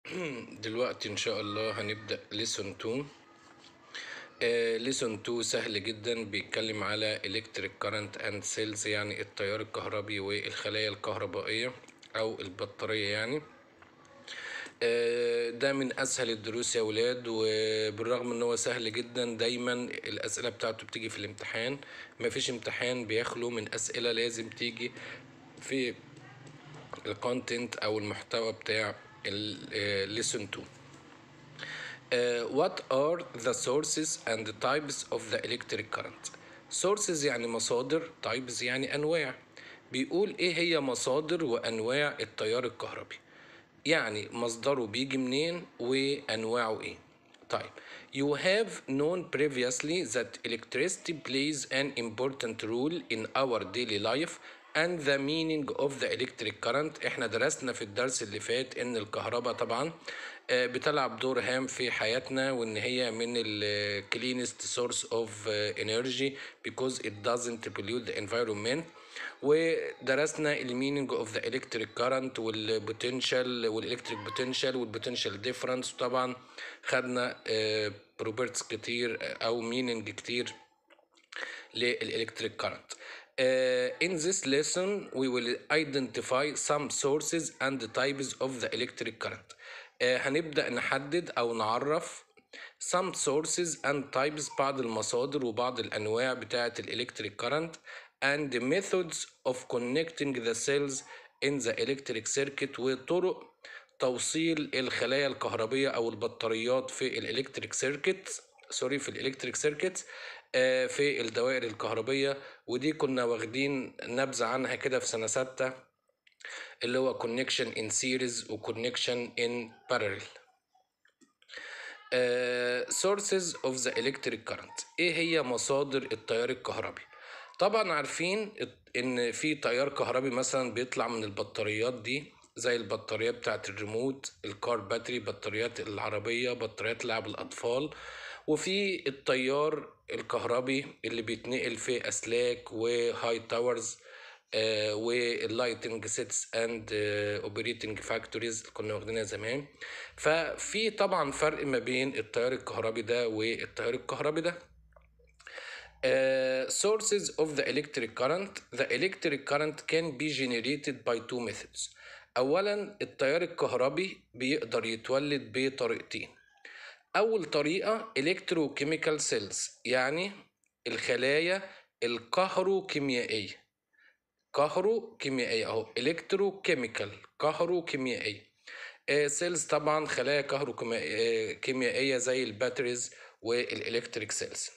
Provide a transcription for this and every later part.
دلوقتي ان شاء الله هنبدأ ليسون 2 ليسون 2 سهل جدا بيتكلم على electric current and cells يعني التيار الكهربي والخلايا الكهربائية او البطارية يعني آه، ده من اسهل الدروس يا ولاد وبالرغم ان هو سهل جدا دايما الاسئله بتاعته بتيجي في الامتحان مفيش امتحان بيخلو من اسئله لازم تيجي في الكونتنت او المحتوى بتاع الليسون 2 Uh, what are the sources and the types of the electric current sources يعني مصادر types يعني انواع بيقول ايه هي مصادر وانواع التيار الكهربي يعني مصدره بيجي منين وانواعه ايه طيب you have known previously that electricity plays an important role in our daily life and the meaning of the electric current احنا درسنا في الدرس اللي فات ان الكهرباء طبعا آه، بتلعب دور هام في حياتنا وان هي من ال cleanest source of آه، energy because it doesn't pollute the environment ودرسنا المينينج اوف ذا الكتريك كارنت والبوتنشال والالكتريك بوتنشال والبوتنشال ديفرنس وطبعا خدنا بروبرتس كتير آه، او مينينج كتير للإلكتريك current. Uh, in this lesson, we will identify some sources and types of the electric current. Uh, هنبدأ نحدد أو نعرف some sources and types بعض المصادر وبعض الأنواع بتاعة الإلكتريك current and the methods of connecting the cells in the electric circuit وطرق توصيل الخلايا الكهربية أو البطاريات في الإلكتريك سيركت سوري في الإلكتريك سيركت في الدوائر الكهربية ودي كنا واخدين نبذة عنها كده في سنة ستة اللي هو connection in series و connection in parallel آه، sources of the electric current ايه هي مصادر التيار الكهربي طبعا عارفين ان في تيار كهربي مثلا بيطلع من البطاريات دي زي البطاريات بتاعت الريموت الكار باتري بطاريات العربية بطاريات لعب الأطفال وفي التيار الكهربي اللي بيتنقل في أسلاك وهاي تاورز واللايتنج سيتس اند اوبريتنج فاكتوريز كنا واخدينها زمان ففي طبعا فرق ما بين التيار الكهربي ده والتيار الكهربي ده Uh, sources of the electric current the electric current can be generated by two methods اولا التيار الكهربي بيقدر يتولد بطريقتين اول طريقه electrochemical cells يعني الخلايا الكهروكيميائيه كهروكيميائيه اهو electrochemical كهروكيميائيه سيلز طبعا خلايا كهروكيميائيه زي الباتريز والالكتريك سيلز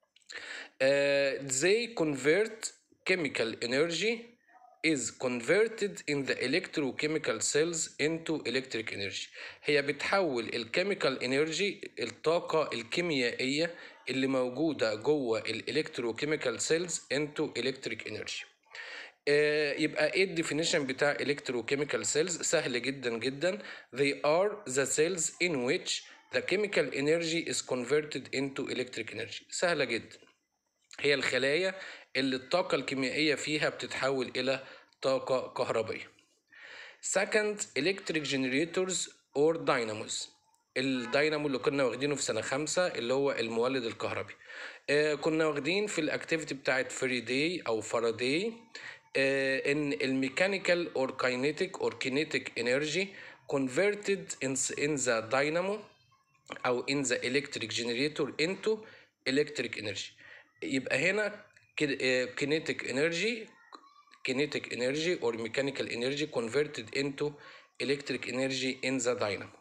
Uh, they convert chemical energy is converted in the electrochemical cells into electric energy هي بتحول الكيميكال انرجي الطاقة الكيميائية اللي موجودة جوه الالكتروكيميكال سيلز into electric energy آه، يبقى ايه الديفينيشن بتاع electrochemical cells سهل جدا جدا they are the cells in which the chemical energy is converted into electric energy سهلة جدا هي الخلايا اللي الطاقة الكيميائية فيها بتتحول إلى طاقة كهربية. Second, electric generators or dynamos. الداينامو اللي كنا واخدينه في سنة خمسة اللي هو المولد الكهربي. آه كنا واخدين في الاكتيفيتي بتاعت فريداي أو فاراداي آه إن الميكانيكال or kinetic or kinetic energy converted in, in the dynamo أو in the electric generator into electric energy. يبقى هنا kinetic energy kinetic energy or mechanical energy converted into electric energy in the dynamo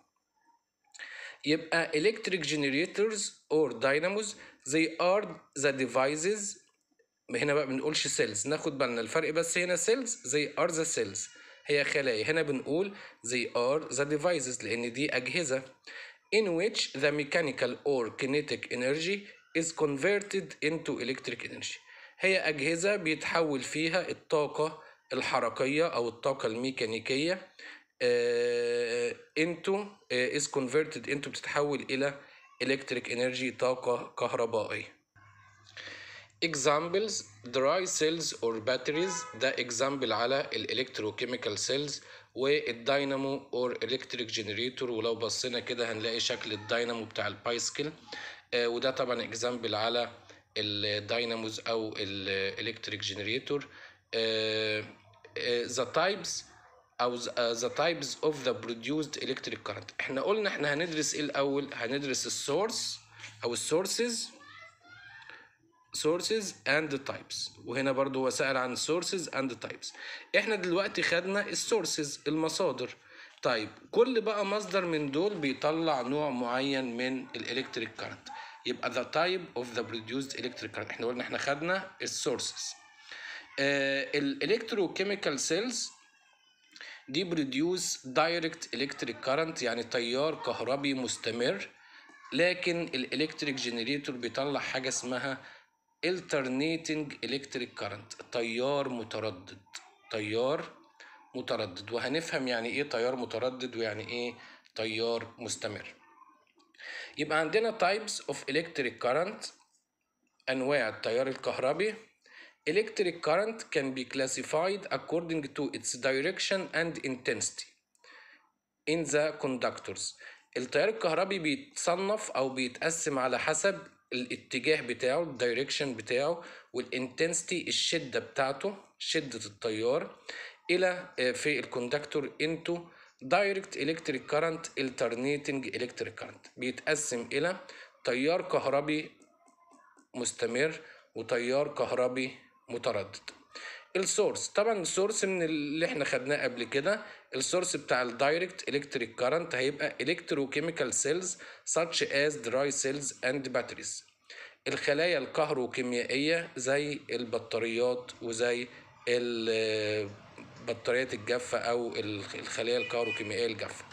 يبقى electric generators or dynamos they are the devices هنا بقى بنقولش cells ناخد بالنا الفرق بس هنا cells they are the cells هي خلايا هنا بنقول they are the devices لأن دي أجهزة in which the mechanical or kinetic energy is converted into electric energy هي أجهزة بيتحول فيها الطاقة الحركية أو الطاقة الميكانيكية آه، into آه، is converted into بتتحول إلى electric energy طاقة كهربائية examples dry cells or batteries ده example على ال electrochemical cells والداينامو اور الكتريك جنريتور ولو بصينا كده هنلاقي شكل الداينامو بتاع البايسكل آه، وده طبعا اكزامبل على الدايناموز او الالكتريك جنريتور ذا تايبس او ذا تايبس اوف ذا بروديوسد الكتريك كارنت احنا قلنا احنا هندرس ايه الاول هندرس السورس او السورسز sources and types وهنا برضو هو سأل عن sources and types احنا دلوقتي خدنا السورسز المصادر طيب كل بقى مصدر من دول بيطلع نوع معين من الالكتريك كارنت يبقى the type of the produced electric current احنا قلنا احنا خدنا السورسز الالكتروكيميكال سيلز دي بروديوس دايركت الكتريك كارنت يعني تيار كهربي مستمر لكن الالكتريك جنريتور بيطلع حاجه اسمها alternating electric current تيار متردد تيار متردد وهنفهم يعني ايه تيار متردد ويعني ايه تيار مستمر يبقى عندنا types of electric current انواع التيار الكهربي electric current can be classified according to its direction and intensity in the conductors التيار الكهربي بيتصنف او بيتقسم على حسب الاتجاه بتاعه الدايركشن بتاعه والانتنسيتي الشده بتاعته شده التيار الى آه، في الكوندكتور انتو دايركت الكتريك كارنت alternating الكتريك كارنت بيتقسم الى تيار كهربي مستمر وتيار كهربي متردد السورس طبعا السورس من اللي احنا خدناه قبل كده السورس بتاع الدايركت الكتريك كارنت هيبقى الكتروكيميكال سيلز such as dry cells and batteries الخلايا الكهروكيميائية زي البطاريات وزي البطاريات الجافة أو الخلايا الكهروكيميائية الجافة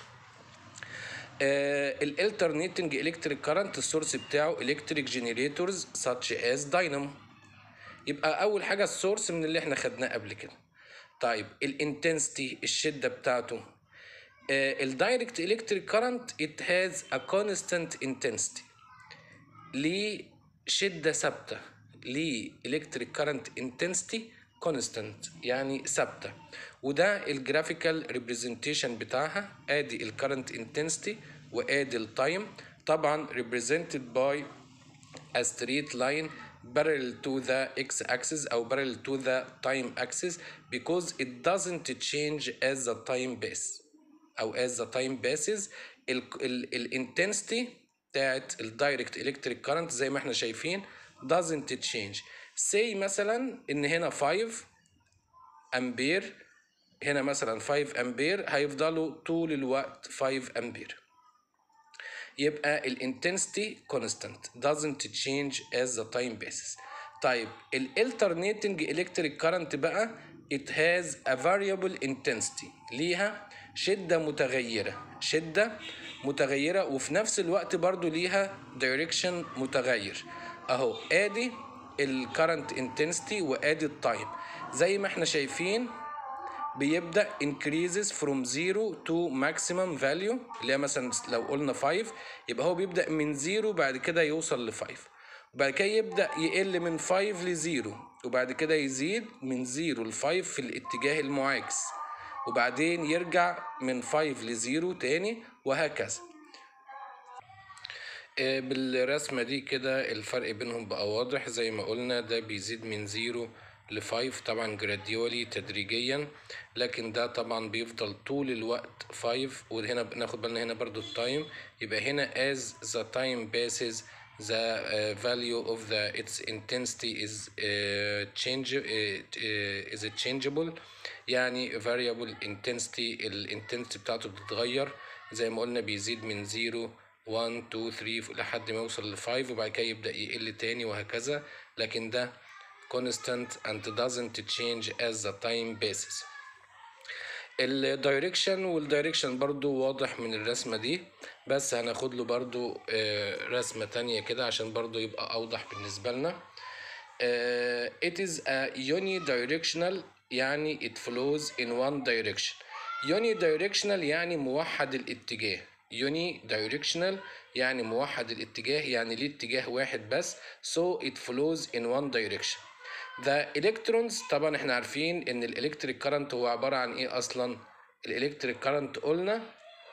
الالترنيتنج الكتريك كارنت السورس بتاعه الكتريك جنريتورز such as داينامو يبقى اول حاجه السورس من اللي احنا خدناه قبل كده طيب الانتنسيتي الشده بتاعته الدايركت الكتريك كارنت ات هاز ا كونستانت انتنسيتي ليه شده ثابته ليه الكتريك كارنت انتنسيتي كونستانت يعني ثابته وده الجرافيكال ريبريزنتيشن بتاعها ادي الكارنت انتنسيتي وادي التايم طبعا represented by a straight line parallel to the x-axis أو parallel to the time axis because it doesn't change as the time pass أو as the time passes ال ال ال intensity بتاعت ال direct electric current زي ما احنا شايفين doesn't change say مثلا إن هنا 5 أمبير هنا مثلا 5 أمبير هيفضلوا طول الوقت 5 أمبير يبقى الانتنسيتي constant doesn't change as the time passes طيب ال alternating electric current بقى it has a variable intensity ليها شدة متغيرة شدة متغيرة وفي نفس الوقت برضو ليها direction متغير اهو ادي ال current intensity وادي التايم زي ما احنا شايفين بيبدا increases from 0 to maximum value اللي هي مثلا لو قلنا 5 يبقى هو بيبدا من 0 بعد كده يوصل ل 5 وبعد كده يبدا يقل من 5 ل 0 وبعد كده يزيد من 0 ل 5 في الاتجاه المعاكس وبعدين يرجع من 5 ل 0 تاني وهكذا آه، بالرسمة دي كده الفرق بينهم بقى واضح زي ما قلنا ده بيزيد من 0 ل 5 طبعا جراديولي تدريجيا لكن ده طبعا بيفضل طول الوقت 5 وهنا بناخد بالنا هنا برضو التايم يبقى هنا as the time passes the uh, value of the its intensity is uh, change uh, uh, is changeable يعني variable intensity الانتنسيتي بتاعته بتتغير زي ما قلنا بيزيد من 0 1 2 3 لحد ما يوصل ل 5 وبعد كده يبدأ يقل تاني وهكذا لكن ده constant and doesn't change as the time passes الدايركشن والدايركشن برضو واضح من الرسمة دي بس هناخد له برضو آه، رسمة تانية كده عشان برضو يبقى أوضح بالنسبة لنا آه، it is a unidirectional يعني it flows in one direction unidirectional يعني موحد الاتجاه unidirectional يعني موحد الاتجاه يعني ليه اتجاه واحد بس so it flows in one direction the electrons طبعا احنا عارفين ان الالكتريك كارنت هو عبارة عن ايه اصلا الالكتريك كارنت قلنا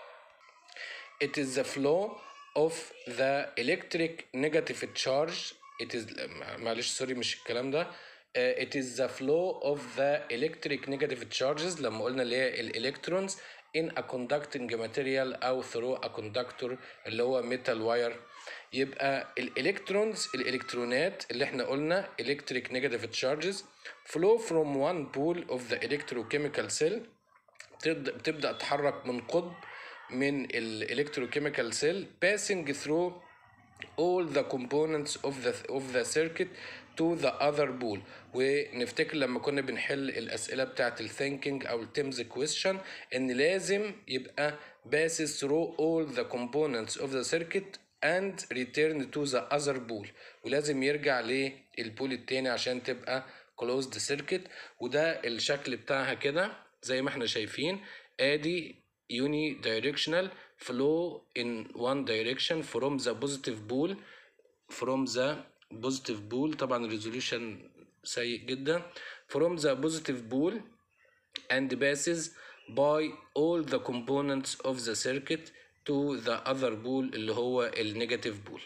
it is the flow of the electric negative charge it is معلش سوري مش الكلام ده uh, it is the flow of the electric negative charges لما قلنا اللي هي الالكترونز in a conducting material او through a conductor اللي هو metal wire يبقى الالكترونز الالكترونات اللي احنا قلنا electric negative charges flow from one pole of the electrochemical cell بتبدا بتبدا تتحرك من قطب من الالكتروكيميكال سيل passing through all the components of the of the circuit to the other pole ونفتكر لما كنا بنحل الاسئله بتاعه الثينكينج او التيمز question ان لازم يبقى passes through all the components of the circuit and return to the other pole ولازم يرجع للبول التاني عشان تبقى closed circuit وده الشكل بتاعها كده زي ما احنا شايفين ادي unidirectional flow in one direction from the positive pole from the positive pole طبعا الريزوليوشن سيء جدا from the positive pole and passes by all the components of the circuit to the other pole اللي هو النيجاتيف بول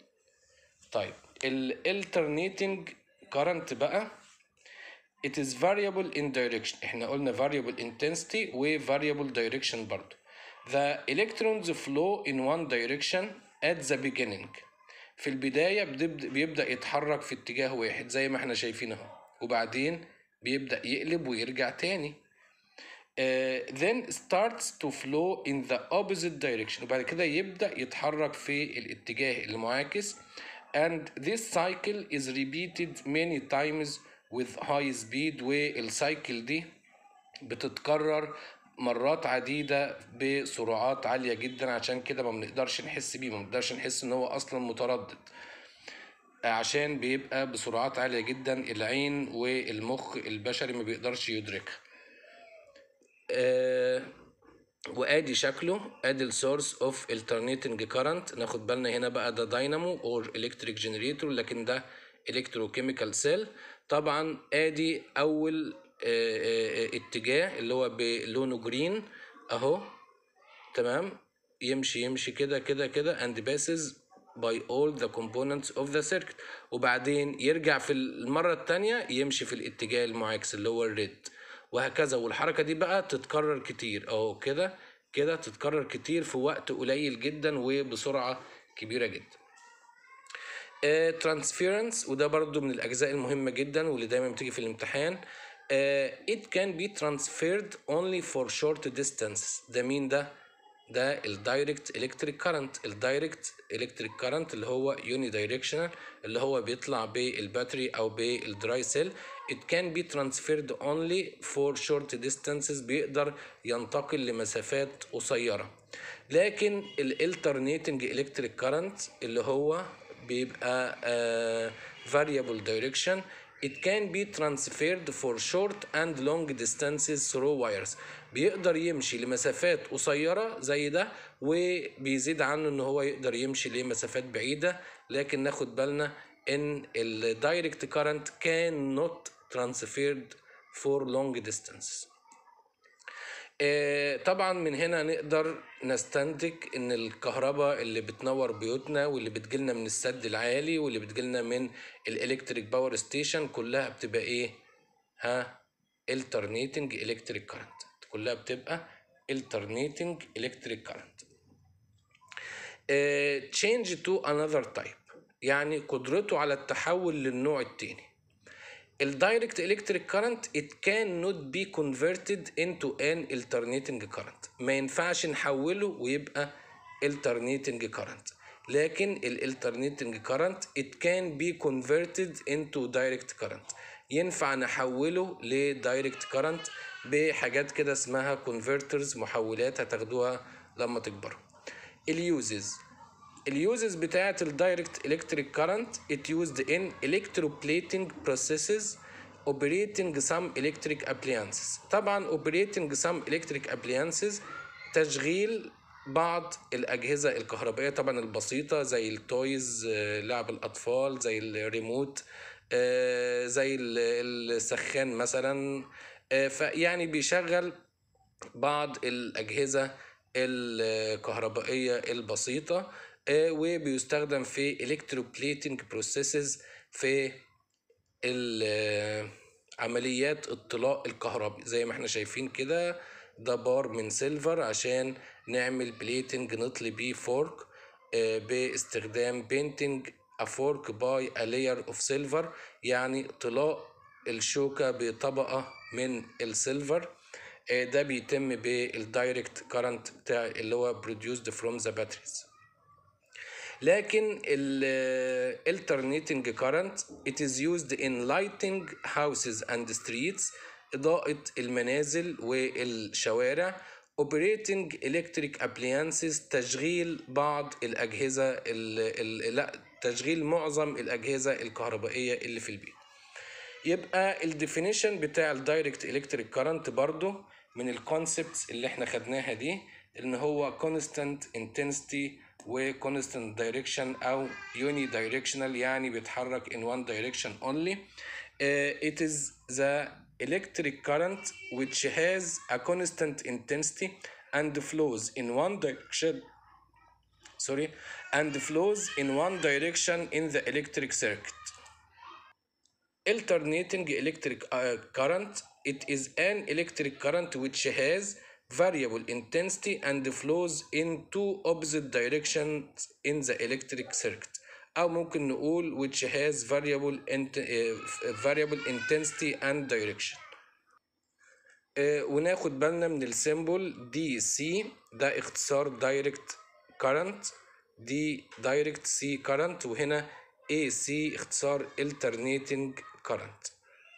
طيب ال alternating current بقى it is variable in direction احنا قلنا variable intensity و variable direction برضو the electrons flow in one direction at the beginning في البداية بيبدأ, بيبدأ يتحرك في اتجاه واحد زي ما احنا شايفين اهو وبعدين بيبدأ يقلب ويرجع تاني uh, then starts to flow in the opposite direction وبعد كده يبدأ يتحرك في الاتجاه المعاكس and this cycle is repeated many times with high speed والسايكل دي بتتكرر مرات عديدة بسرعات عالية جدا عشان كده ما بنقدرش نحس بيه ما بنقدرش نحس ان هو اصلا متردد عشان بيبقى بسرعات عالية جدا العين والمخ البشري ما بيقدرش يدركها آه وادي شكله ادي السورس اوف alternating current ناخد بالنا هنا بقى ده داينامو اور الكتريك جنريتور لكن ده الكتروكيميكال سيل طبعا ادي اول اه اه اتجاه اللي هو بلونه جرين اهو تمام يمشي يمشي كده كده كده and passes by all the components of the circuit وبعدين يرجع في المرة التانية يمشي في الاتجاه المعاكس اللي هو الريد وهكذا والحركة دي بقى تتكرر كتير اهو كده كده تتكرر كتير في وقت قليل جدا وبسرعة كبيرة جدا ترانسفيرنس وده برضو من الأجزاء المهمة جدا واللي دايما بتيجي في الامتحان uh, it can be transferred only for short distance ده مين ده؟ ده الدايركت الكتريك كارنت الدايركت الكتريك كارنت اللي هو يوني دايركشنال اللي هو بيطلع بالباتري او بالدراي سيل it can be transferred only for short distances بيقدر ينتقل لمسافات قصيره لكن الالترنيتنج الكتريك كارنت اللي هو بيبقى uh, variable direction it can be transferred for short and long distances through wires بيقدر يمشي لمسافات قصيرة زي ده وبيزيد عنه ان هو يقدر يمشي لمسافات بعيدة لكن ناخد بالنا ان ال direct current can not transferred for long distances طبعا من هنا نقدر نستنتج ان الكهرباء اللي بتنور بيوتنا واللي بتجيلنا من السد العالي واللي بتجيلنا من الالكتريك باور ستيشن كلها بتبقى ايه ها alternating electric current كلها بتبقى alternating electric current change to another type يعني قدرته على التحول للنوع التاني الدايركت الكتريك كارنت it cannot be converted into an alternating current ما ينفعش نحوله ويبقى alternating current لكن ال alternating current it can be converted into direct current ينفع نحوله ل direct current بحاجات كده اسمها converters محولات هتاخدوها لما تكبروا اليوزز اليوزز بتاعة الدايركت الكتريك كارنت it used in electroplating processes operating some electric appliances طبعا operating some electric appliances تشغيل بعض الأجهزة الكهربائية طبعا البسيطة زي التويز لعب الأطفال زي الريموت زي السخان مثلا فيعني بيشغل بعض الأجهزة الكهربائية البسيطة آه، وبيستخدم في electroplating processes في ال- عمليات الطلاء الكهربي زي ما احنا شايفين كده ده بار من سيلفر عشان نعمل بليتنج نطلي بيه فورك آه، باستخدام بينتنج a fork by a layer of silver يعني طلاء الشوكة بطبقة من السيلفر آه، ده بيتم بالدايركت كارنت بتاع اللي هو produced from the batteries لكن ال alternating current it is used in lighting houses and streets إضاءة المنازل والشوارع operating electric appliances تشغيل بعض الأجهزة ال ال لا تشغيل معظم الأجهزة الكهربائية اللي في البيت يبقى الديفينيشن بتاع الدايركت الكتريك كارنت برضو من الكونسبتس اللي احنا خدناها دي ان هو constant intensity و constant direction او unidirectional يعني بيتحرك in one direction only uh, it is the electric current which has a constant intensity and flows in one direction sorry and flows in one direction in the electric circuit alternating electric uh, current it is an electric current which has variable intensity and flows in two opposite directions in the electric circuit أو ممكن نقول which has variable int uh, variable intensity and direction آه، وناخد بالنا من السيمبل دي سي ده اختصار دايركت كارنت دي دايركت سي كارنت وهنا اي سي اختصار alternating current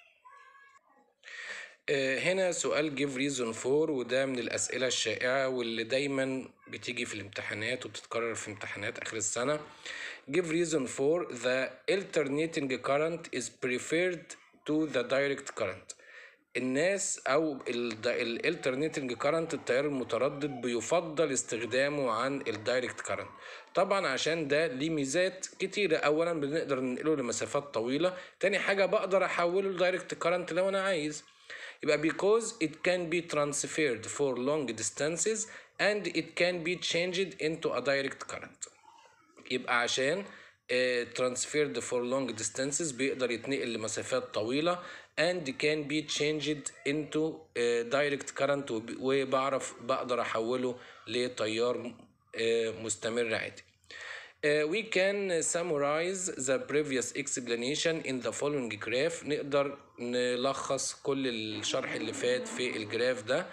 آه، هنا سؤال give reason for وده من الأسئلة الشائعة واللي دايما بتيجي في الامتحانات وبتتكرر في امتحانات آخر السنة give reason for the alternating current is preferred to the direct current الناس او الالترنيتنج كارنت التيار المتردد بيفضل استخدامه عن الدايركت كارنت طبعا عشان ده ليه ميزات كتيره اولا بنقدر ننقله لمسافات طويله تاني حاجه بقدر احوله لدايركت كارنت لو انا عايز يبقى because it can be transferred for long distances and it can be changed into a direct current يبقى عشان آه، transferred for long distances بيقدر يتنقل لمسافات طويلة and can be changed into آه، direct current وب- وبعرف بقدر أحوله لتيار آه، مستمر عادي. Uh, we can summarize the previous explanation in the following graph نقدر نلخص كل الشرح اللي فات في الجراف ده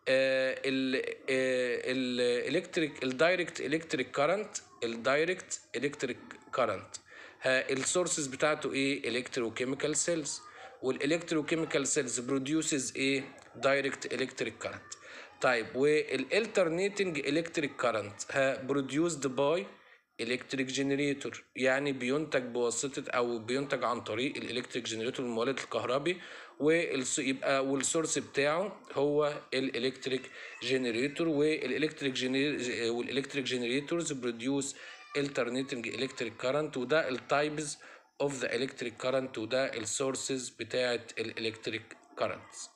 الالكتريك الدايركت الكتريك كارنت الدايركت الكتريك كارنت السورسز بتاعته ايه الكتروكيميكال سيلز والالكتروكيميكال سيلز بروديوسز ايه دايركت الكتريك كارنت طيب والالترنيتنج الكتريك كارنت ها بروديوسد باي الكتريك جنريتور يعني بينتج بواسطه او بينتج عن طريق الالكتريك جنريتور المولد الكهربي ويبقى والسورس بتاعه هو الالكتريك جنريتور والالكتريك جنري والالكتريك جنريتورز بروديوس alternating electric current وده التايبز اوف ذا electric current وده السورسز بتاعه الالكتريك currents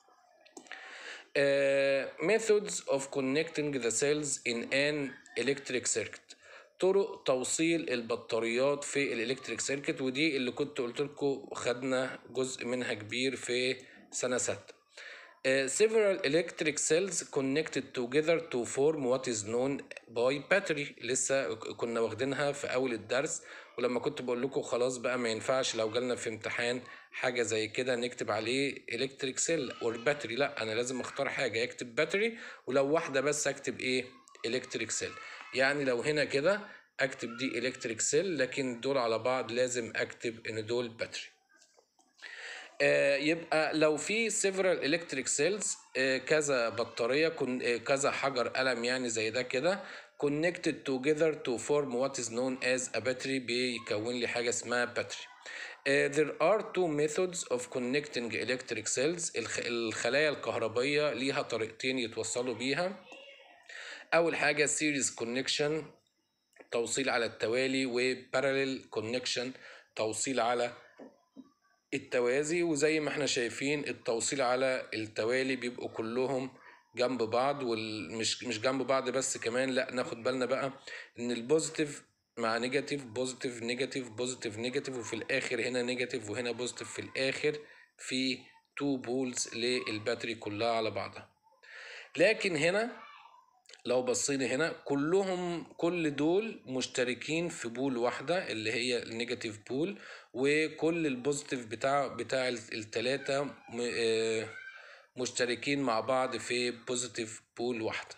Uh, methods of connecting the cells in an electric circuit طرق توصيل البطاريات في الالكتريك سيركت ودي اللي كنت قلت لكم خدنا جزء منها كبير في سنة ستة Uh, several electric cells connected together to form what is known by battery لسه كنا واخدينها في اول الدرس ولما كنت بقول لكم خلاص بقى ما ينفعش لو جالنا في امتحان حاجه زي كده نكتب عليه electric cell or battery لا انا لازم اختار حاجه اكتب باتري ولو واحده بس اكتب ايه electric cell يعني لو هنا كده اكتب دي electric cell لكن دول على بعض لازم اكتب ان دول باتري آه، يبقى لو في several electric cells آه، كذا بطارية كن آه، كذا حجر قلم يعني زي ده كده connected together to form what is known as a battery بيكون لي حاجة اسمها battery. آه، there are two methods of connecting electric cells الخ- الخلايا الكهربية ليها طريقتين يتوصلوا بيها أول حاجة series connection توصيل على التوالي و parallel connection توصيل على التوازي وزي ما احنا شايفين التوصيل على التوالي بيبقوا كلهم جنب بعض ومش مش جنب بعض بس كمان لا ناخد بالنا بقى ان البوزيتيف مع نيجاتيف بوزيتيف نيجاتيف بوزيتيف نيجاتيف وفي الاخر هنا نيجاتيف وهنا بوزيتيف في الاخر في تو بولز للباتري كلها على بعضها لكن هنا لو بصينا هنا كلهم كل دول مشتركين في بول واحدة اللي هي النيجاتيف بول وكل البوزيتيف بتاع بتاع التلاتة م- آه، مشتركين مع بعض في بوزيتيف بول واحدة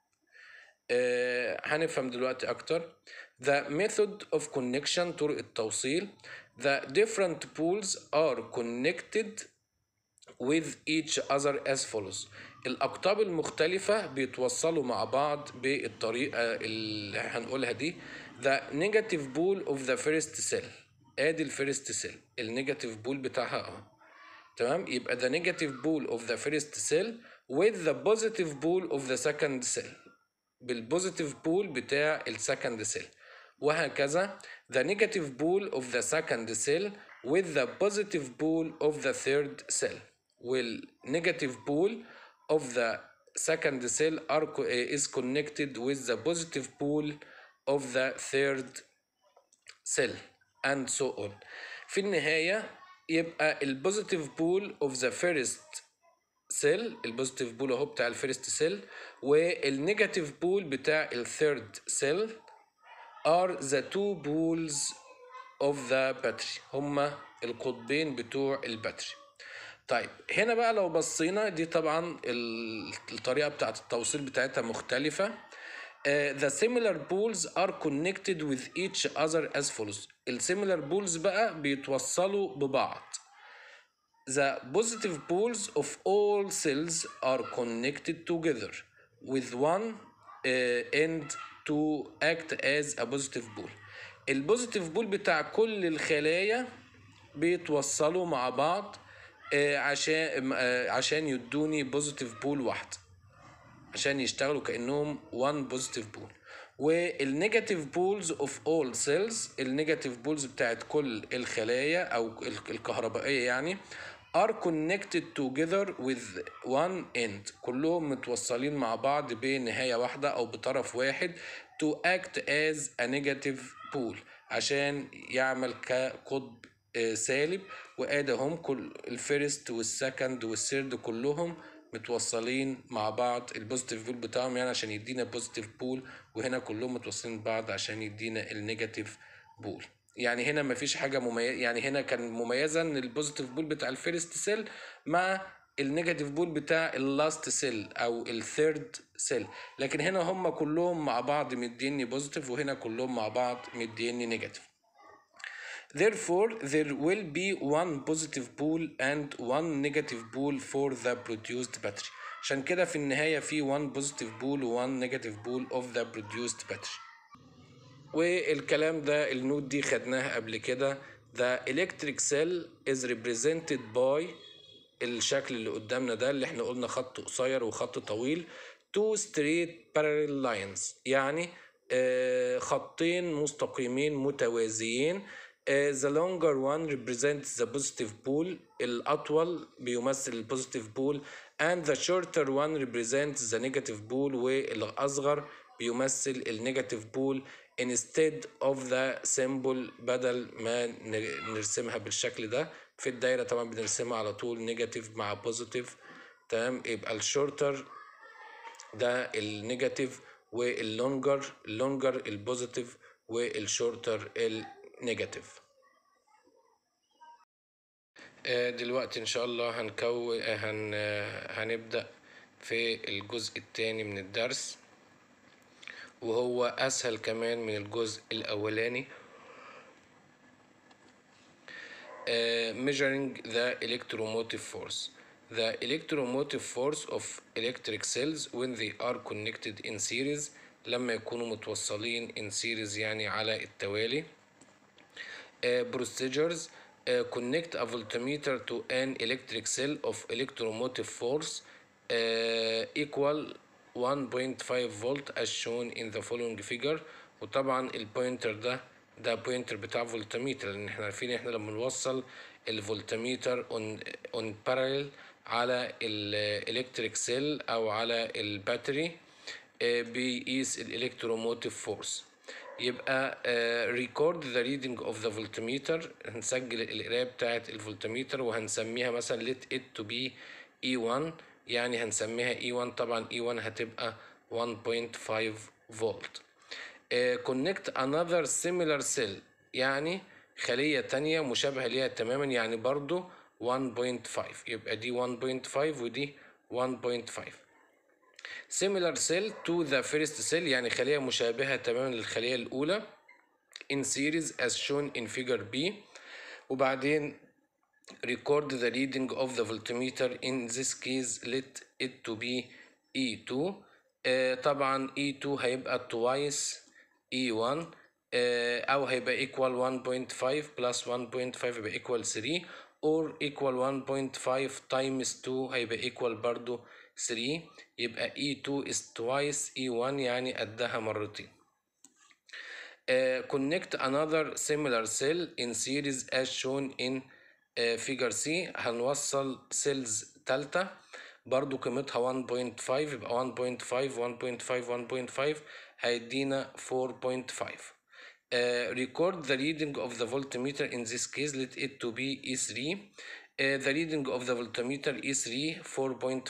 آه، هنفهم دلوقتي أكتر The method of connection طرق التوصيل The different pools are connected with each other as follows الأقطاب المختلفة بيتوصلوا مع بعض بالطريقة اللي هنقولها دي The negative pole of the first cell ادي الفيرست سيل النيجاتيف بول بتاعها اهو تمام يبقى the negative pole of the first cell with the positive pole of the second cell بالبوزيتيف بول بتاع السكند سيل وهكذا the negative pole of the second cell with the positive pole of the third cell والنيجاتيف pole of the second cell are co- is connected with the positive pole of the third cell and so on في النهاية يبقى البوزيتيف بول of the first سيل البوزيتيف بول اهو بتاع الفيرست سيل والنيجاتيف بول بتاع الثيرد سيل are the two poles of the battery هما القطبين بتوع الباتري طيب هنا بقى لو بصينا دي طبعا ال- الطريقة بتاعت التوصيل بتاعتها مختلفة Uh, the similar poles are connected with each other as follows السيميلر بولز بقى بيتوصلوا ببعض The positive poles of all cells are connected together with one uh, end to act as a positive pole. البوزيتيف بول بتاع كل الخلايا بيتوصلوا مع بعض آه، عشان آه، عشان يدوني بوزيتيف بول واحده عشان يشتغلوا كانهم one positive pole والنيجاتيف بولز اوف اول سيلز النيجاتيف بولز بتاعت كل الخلايا او ال- الكهربائيه يعني are connected together with one end كلهم متوصلين مع بعض بنهايه واحده او بطرف واحد to act as a negative pole عشان يعمل كقطب آه، سالب وادي هم كل الفيرست والسكند والثيرد كلهم متوصلين مع بعض البوزيتيف بول بتاعهم يعني عشان يدينا بوزيتيف بول وهنا كلهم متوصلين ببعض عشان يدينا النيجاتيف بول يعني هنا مفيش حاجه مميزه يعني هنا كان مميزه ان البوزيتيف بول بتاع الفيرست سيل مع النيجاتيف بول بتاع اللاست سيل او الثيرد سيل لكن هنا هم كلهم مع بعض مديني بوزيتيف وهنا كلهم مع بعض مديني نيجاتيف Therefore, there will be one positive pole and one negative pole for the produced battery. عشان كده في النهاية في one positive pole و one negative pole of the produced battery. والكلام ده النوت دي خدناها قبل كده The electric cell is represented by الشكل اللي قدامنا ده اللي احنا قلنا خط قصير وخط طويل two straight parallel lines يعني آه، خطين مستقيمين متوازيين آه، the longer one represents the positive pole الأطول بيمثل البوزيتيف بول and the shorter one represents the negative pole والأصغر بيمثل النيجاتيف بول instead of the symbol بدل ما ن- نرسمها بالشكل ده في الدايرة طبعا بنرسمها على طول نيجاتيف مع بوزيتيف تمام يبقى الشورتر ده النيجاتيف واللونجر اللونجر البوزيتيف والشورتر النيجاتيف آه، دلوقتي ان شاء الله هنكون آه، هن آه، هنبدأ في الجزء الثاني من الدرس وهو اسهل كمان من الجزء الاولاني uh, measuring the electromotive force. The electromotive force of electric cells when they are connected in series لما يكونوا متوصلين in series يعني على التوالي. Uh, procedures uh, connect a voltmeter to an electric cell of electromotive force uh, equal 1.5 volt as shown in the following figure وطبعا البوينتر ده ده بوينتر بتاع فولتميتر لان احنا عارفين احنا لما نوصل الفولتميتر on on parallel على الالكتريك سيل او على الباتري آه، بيقيس الالكتروموتيف فورس يبقى ريكورد ذا ريدنج اوف ذا فولتميتر هنسجل القرايه بتاعه الفولتميتر وهنسميها مثلا let it to be E1 يعني هنسميها E1 طبعا E1 هتبقى 1.5 فولت كونكت another similar cell يعني خلية تانية مشابهة ليها تماما يعني برضو 1.5 يبقى دي 1.5 ودي 1.5 similar cell to the first cell يعني خلية مشابهة تماما للخلية الأولى in series as shown in figure B وبعدين record the reading of the voltmeter in this case let it to be E2 آه طبعا E2 هيبقى twice E1 آه أو هيبقى equal 1.5 plus 1.5 يبقى equal 3 or equal 1.5 times 2 هيبقى equal برضو 3 يبقى E2 is twice E1 يعني قدها مرتين. Uh, connect another similar cell in series as shown in uh, figure C هنوصل سيلز تالتة برضو قيمتها 1.5 يبقى 1.5 1.5 1.5 هيدينا 4.5 Uh, record the reading of the voltmeter in this case let it to be E3 uh, the reading of the voltmeter E3 4.5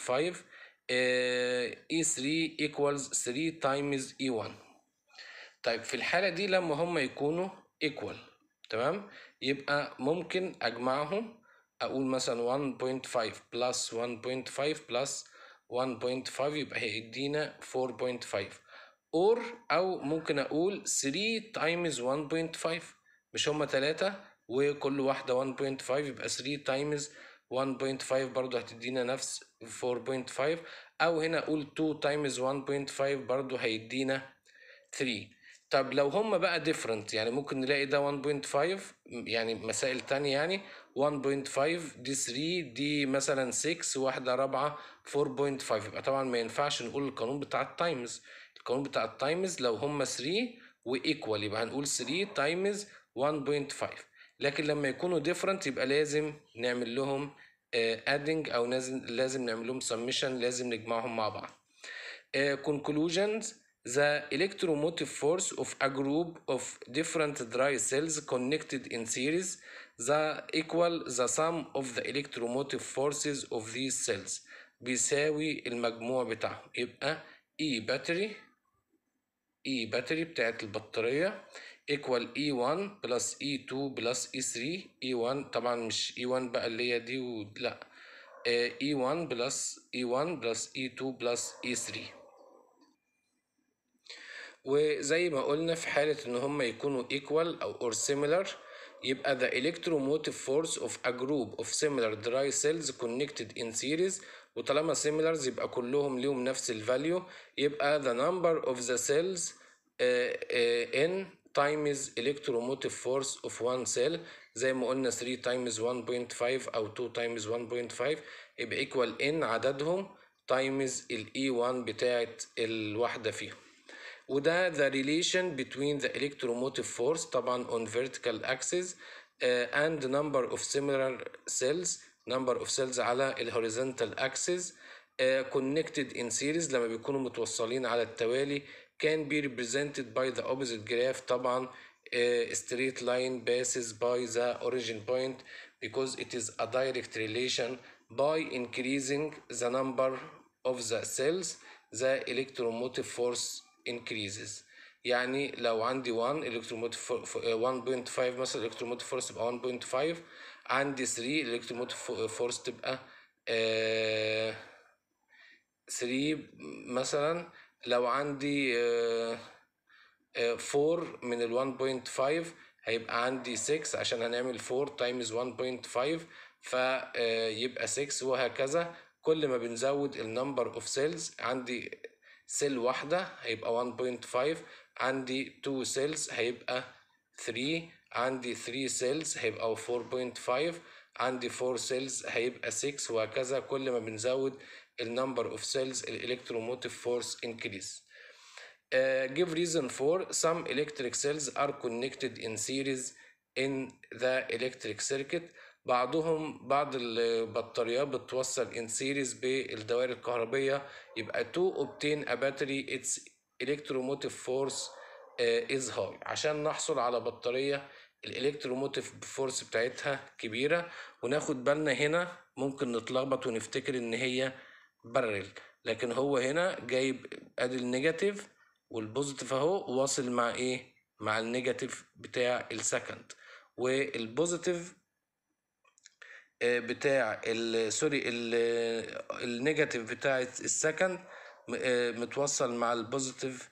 uh, E3 equals 3 times E1 طيب في الحالة دي لما هم يكونوا equal تمام يبقى ممكن أجمعهم أقول مثلا 1.5 plus 1.5 plus 1.5 يبقى هيدينا 4.5 or أو ممكن أقول 3 times 1.5 مش هما تلاتة وكل واحدة 1.5 يبقى 3 times 1.5 برضو هتدينا نفس 4.5 أو هنا أقول 2 times 1.5 برضو هيدينا 3 طب لو هما بقى different يعني ممكن نلاقي ده 1.5 يعني مسائل تانية يعني 1.5 دي 3 دي مثلا 6 واحدة رابعة 4.5 يبقى طبعا ما ينفعش نقول القانون بتاع التايمز القانون بتاع التايمز لو هما 3 وايكوال يبقى هنقول 3 تايمز 1.5 لكن لما يكونوا different يبقى لازم نعمل لهم ادنج او لازم لازم نعمل لهم سمشن لازم نجمعهم مع بعض conclusions the electromotive force of a group of different dry cells connected in series the equal the sum of the electromotive forces of these cells بيساوي المجموع بتاعهم يبقى E battery E battery بتاعت البطارية equal E1 plus E2 plus E3 E1 طبعا مش E1 بقى اللي هي دي و... لا آه E1 plus E1 plus E2 plus E3 وزي ما قلنا في حالة إن هما يكونوا equal أو or similar يبقى the electromotive force of a group of similar dry cells connected in series وطالما similars يبقى كلهم ليهم نفس الفاليو يبقى the number of the cells uh, uh, n times electromotive force of one cell زي ما قلنا 3 times 1.5 أو 2 times 1.5 يبقى equal n عددهم times ال E1 بتاعت الواحدة فيهم وده the relation between the electromotive force طبعا on vertical axis uh, and number of similar cells number of cells على ال horizontal axis uh, connected in series لما بيكونوا متوصلين على التوالي can be represented by the opposite graph طبعا uh, straight line passes by the origin point because it is a direct relation by increasing the number of the cells the electromotive force increases يعني لو عندي 1 electromotive 1.5 مثلا electromotive force تبقى 1.5 عندي 3 electromotive force تبقى آه 3 مثلا لو عندي آه آه 4 من ال 1.5 هيبقى عندي 6 عشان هنعمل 4 times 1.5 فيبقى 6 وهكذا كل ما بنزود النمبر اوف سيلز عندي سيل واحدة هيبقى 1.5 عندي 2 سيلز هيبقى 3 عندي 3 سيلز هيبقى 4.5 عندي 4 سيلز هيبقى 6 وهكذا كل ما بنزود النمبر اوف سيلز الالكتروموتيف فورس increase uh, give reason for some electric cells are connected in series in the electric circuit بعضهم بعض البطاريات بتوصل ان سيريز بالدوائر الكهربية يبقى to obtain a battery its electromotive force uh, is high عشان نحصل على بطارية الالكتروموتيف فورس بتاعتها كبيرة وناخد بالنا هنا ممكن نتلخبط ونفتكر ان هي بارل لكن هو هنا جايب ادي النيجاتيف والبوزيتيف اهو واصل مع ايه مع النيجاتيف بتاع السكند والبوزيتيف آه، بتاع ال سوري ال- النيجاتيف بتاع السكند م- آه، متوصل مع البوزيتيف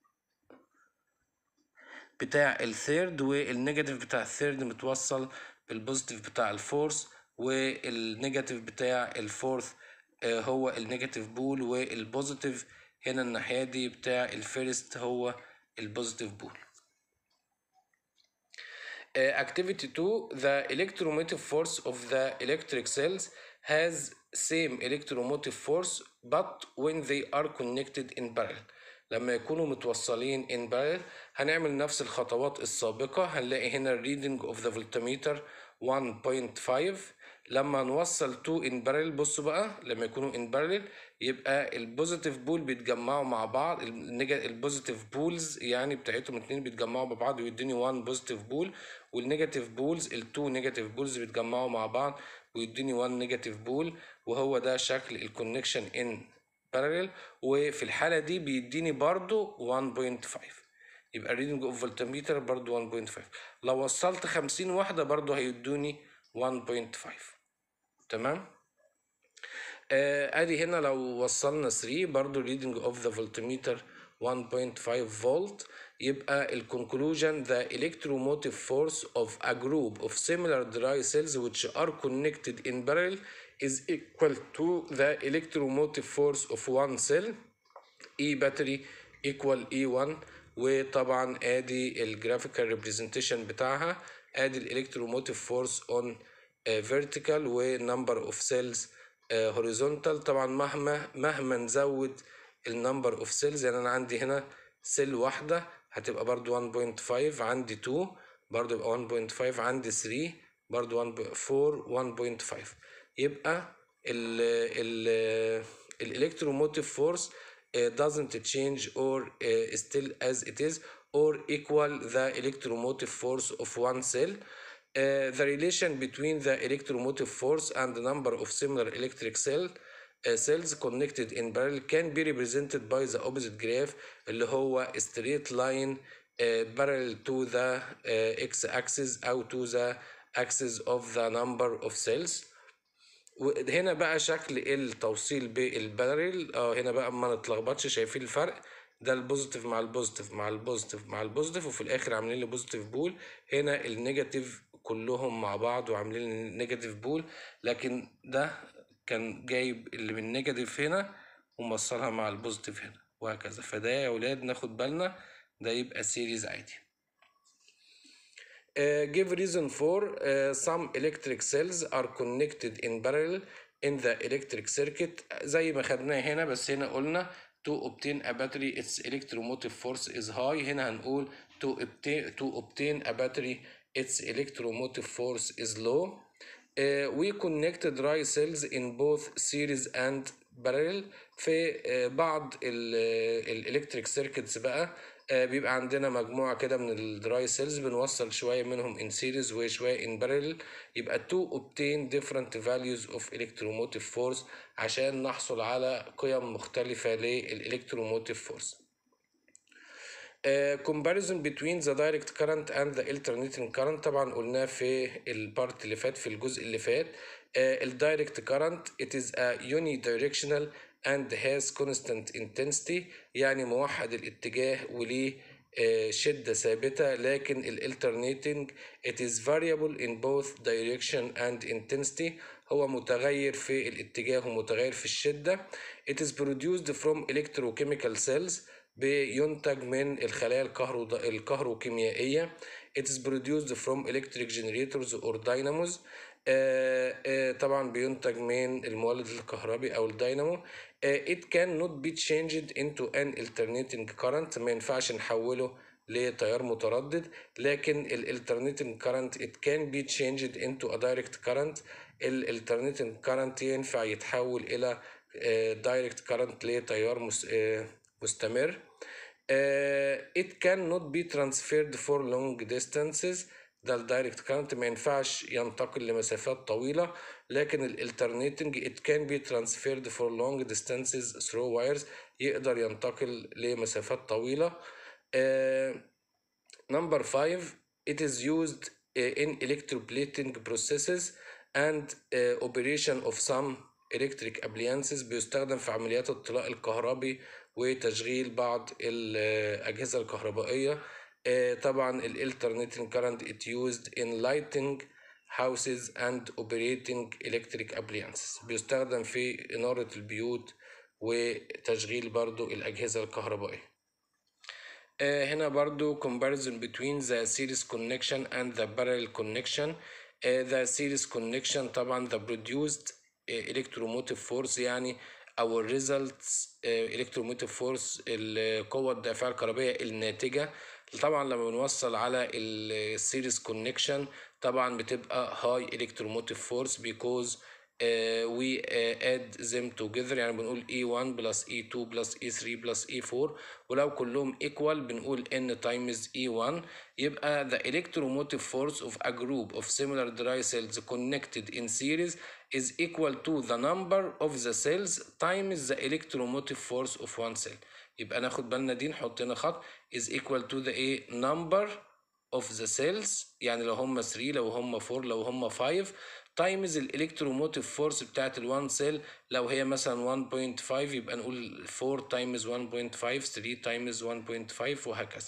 بتاع الثيرد والنيجاتيف بتاع الثيرد متوصل بالبوزيتيف بتاع الفورث والنيجاتيف بتاع الفورث آه، هو النيجاتيف بول والبوزيتيف هنا الناحية دي بتاع الفيرست هو البوزيتيف بول Uh, activity 2 the electromotive force of the electric cells has same electromotive force but when they are connected in parallel لما يكونوا متوصلين in parallel هنعمل نفس الخطوات السابقة هنلاقي هنا reading of the voltmeter 1.5 لما نوصل 2 in parallel بصوا بقى لما يكونوا in parallel يبقى البوزيتيف بول بيتجمعوا مع بعض البوزيتيف بولز يعني بتاعتهم اتنين بيتجمعوا مع بعض ويديني 1 بوزيتيف بول والنيجاتيف بولز التو نيجاتيف بولز بيتجمعوا مع بعض ويديني 1 نيجاتيف بول وهو ده شكل الكونكشن ان بارallel وفي الحالة دي بيديني برضو 1.5 يبقى reading of voltmeter برضو 1.5 لو وصلت 50 واحدة برضو هيدوني 1.5 تمام آه، ادي هنا لو وصلنا 3 برضو reading of the voltmeter 1.5 فولت يبقى ال conclusion the electromotive force of a group of similar dry cells which are connected in parallel is equal to the electromotive force of one cell E battery equal E1 وطبعا ادي الجرافيكال ريبريزنتيشن بتاعها ادي الالكتروموتيف فورس اون vertical و number of cells آه، horizontal طبعا مهما مهما نزود النمبر اوف سيلز يعني انا عندي هنا سيل واحدة هتبقى برضو 1.5 عندي 2 برضو يبقى 1.5 عندي 3 برضو 1 4 1.5 يبقى ال ال الالكتروموتيف فورس doesn't change or uh, still as it is or equal the electromotive force of one cell Uh, the relation between the electromotive force and the number of similar electric cell uh, cells connected in parallel can be represented by the opposite graph اللي هو straight line uh, parallel to the uh, x-axis أو to the axis of the number of cells وهنا بقى شكل التوصيل بالبارل اه هنا بقى ما نتلخبطش شايفين الفرق ده البوزيتيف مع البوزيتيف مع البوزيتيف مع البوزيتيف وفي الاخر عاملين لي بوزيتيف بول هنا النيجاتيف كلهم مع بعض وعاملين لي نيجاتيف بول لكن ده كان جايب اللي من نيجاتيف هنا وموصلها مع البوزيتيف هنا وهكذا فده يا ولاد ناخد بالنا ده يبقى سيريز عادي Uh, give reason for uh, some electric cells are connected in parallel in the electric circuit زي ما خدناه هنا بس هنا قلنا to obtain a battery its electromotive force is high هنا هنقول to obtain to obtain a battery its electromotive force is low uh, we connect dry cells in both series and parallel في uh, بعض الالكتريك سيركتس بقى آه، بيبقى عندنا مجموعة كده من الدراي سيلز بنوصل شوية منهم in series وشوية in parallel يبقى to obtain different values of electromotive force عشان نحصل على قيم مختلفة للإلكتروموتيف فورس. Uh, comparison between the direct current and the alternating current طبعا قلناه في البارت اللي فات في الجزء اللي فات uh, الدايركت current it is a unidirectional and has constant intensity يعني موحد الاتجاه وليه uh, شدة ثابتة لكن ال alternating it is variable in both direction and intensity هو متغير في الاتجاه ومتغير في الشدة it is produced from electrochemical cells بينتج من الخلايا الكهرو الكهروكيميائية it is produced from electric generators or dynamos آه، آه، طبعا بينتج من المولد الكهربي او الدينامو آه، it can not be changed into an alternating current ما ينفعش نحوله لتيار متردد لكن الالترنيتنج current it can be changed into a direct current الالترنيتنج current ينفع يتحول الى دايركت current لتيار مس- آه، مستمر آه، it cannot be transferred for long distances ده الدايركت كارنت ما ينفعش ينتقل لمسافات طويلة لكن الالترنيتنج it can be transferred for long distances through wires يقدر ينتقل لمسافات طويلة آه، Number five, it is used uh, in electroplating processes and uh, operation of some electric appliances بيستخدم في عمليات الطلاء الكهربي وتشغيل بعض الأجهزة الكهربائية آه، طبعا ال alternating current it used in lighting houses and operating electric appliances بيستخدم في إنارة البيوت وتشغيل برضو الأجهزة الكهربائية آه، هنا برضو comparison between the series connection and the parallel connection آه، the series connection طبعا the produced آه، electromotive force يعني او results آه، electromotive force القوة الدافعة الكهربائية الناتجة طبعا لما بنوصل على السيريز كونكشن طبعا بتبقى high electromotive force because uh, we uh, add them together يعني بنقول E1 plus E2 plus E3 plus E4 ولو كلهم equal بنقول N times E1 يبقى the electromotive force of a group of similar dry cells connected in series is equal to the number of the cells times the electromotive force of one cell يبقى ناخد بالنا دي نحط هنا خط is equal to the ايه number of the cells يعني لو هم 3 لو هم 4 لو هم 5 تايمز الالكتروموتيف فورس بتاعت ال1 سيل لو هي مثلا 1.5 يبقى نقول 4 تايمز 1.5 3 تايمز 1.5 وهكذا.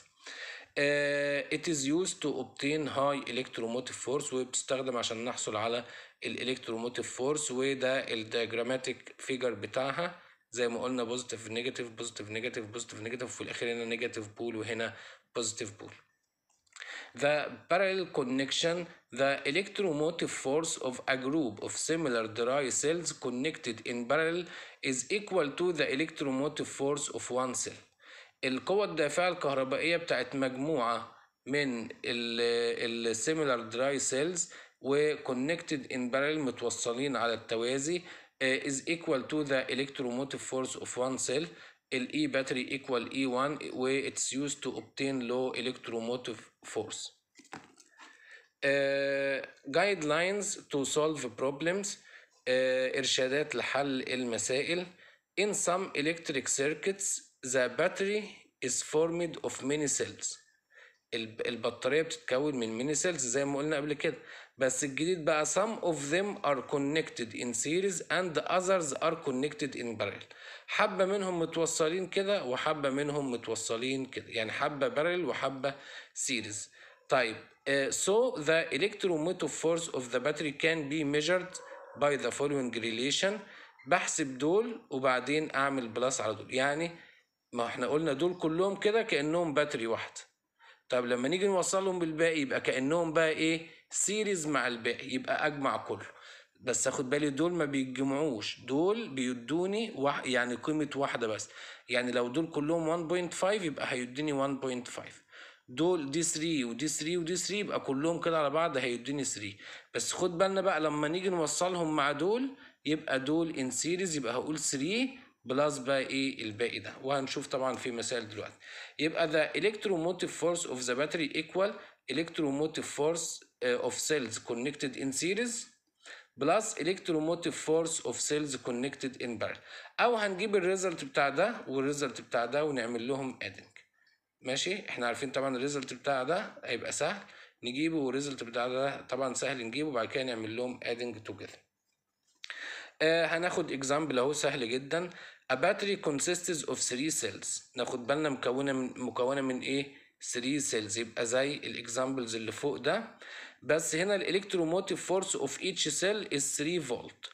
Uh, it is used to obtain high electromotive force وبتستخدم عشان نحصل على الالكتروموتيف فورس وده الدياجراماتيك فيجر بتاعها زي ما قلنا بوزيتيف نيجاتيف بوزيتيف نيجاتيف بوزيتيف نيجاتيف وفي الاخير هنا نيجاتيف بول وهنا بوزيتيف بول. The parallel connection, the electromotive force of a group of similar dry cells connected in parallel is equal to the electromotive force of one cell. القوة الدافعة الكهربائية بتاعت مجموعة من ال similar dry cells و connected in parallel متوصلين على التوازي uh, is equal to the electromotive force of one cell ال E battery equal E1 و it's used to obtain low electromotive force. Uh, guidelines to solve problems uh, إرشادات لحل المسائل In some electric circuits the battery is formed of many cells الب- البطارية بتتكون من ميني سيلز زي ما قلنا قبل كده بس الجديد بقى some of them are connected in series and others are connected in parallel حبة منهم متوصلين كده وحبة منهم متوصلين كده يعني حبة parallel وحبة series طيب uh, so the electromotive force of the battery can be measured by the following relation بحسب دول وبعدين اعمل بلس على دول يعني ما احنا قلنا دول كلهم كده كأنهم باتري واحدة طب لما نيجي نوصلهم بالباقي يبقى كأنهم بقى ايه سيريز مع الباقي يبقى اجمع كله بس اخد بالي دول ما بيتجمعوش دول بيدوني واحد يعني قيمة واحدة بس يعني لو دول كلهم 1.5 يبقى هيديني 1.5 دول دي 3 ودي 3 ودي 3 يبقى كلهم كده على بعض هيديني 3 بس خد بالنا بقى لما نيجي نوصلهم مع دول يبقى دول ان سيريز يبقى هقول 3 بلس بقى ايه الباقي ده وهنشوف طبعا في مسائل دلوقتي يبقى the electromotive force of the battery equal electromotive force uh, of cells connected in series بلس electromotive force of cells connected in parallel او هنجيب الريزلت بتاع ده والريزلت بتاع ده ونعمل لهم adding ماشي احنا عارفين طبعا الريزلت بتاع ده هيبقى سهل نجيبه والريزلت بتاع ده طبعا سهل نجيبه وبعد كده نعمل لهم adding together آه هناخد اكزامبل اهو سهل جدا A battery consists of three cells ناخد بالنا مكونة من مكونة من ايه 3 cells يبقى زي الاكزامبلز اللي فوق ده بس هنا الالكتروموتيف فورس اوف each cell is 3 فولت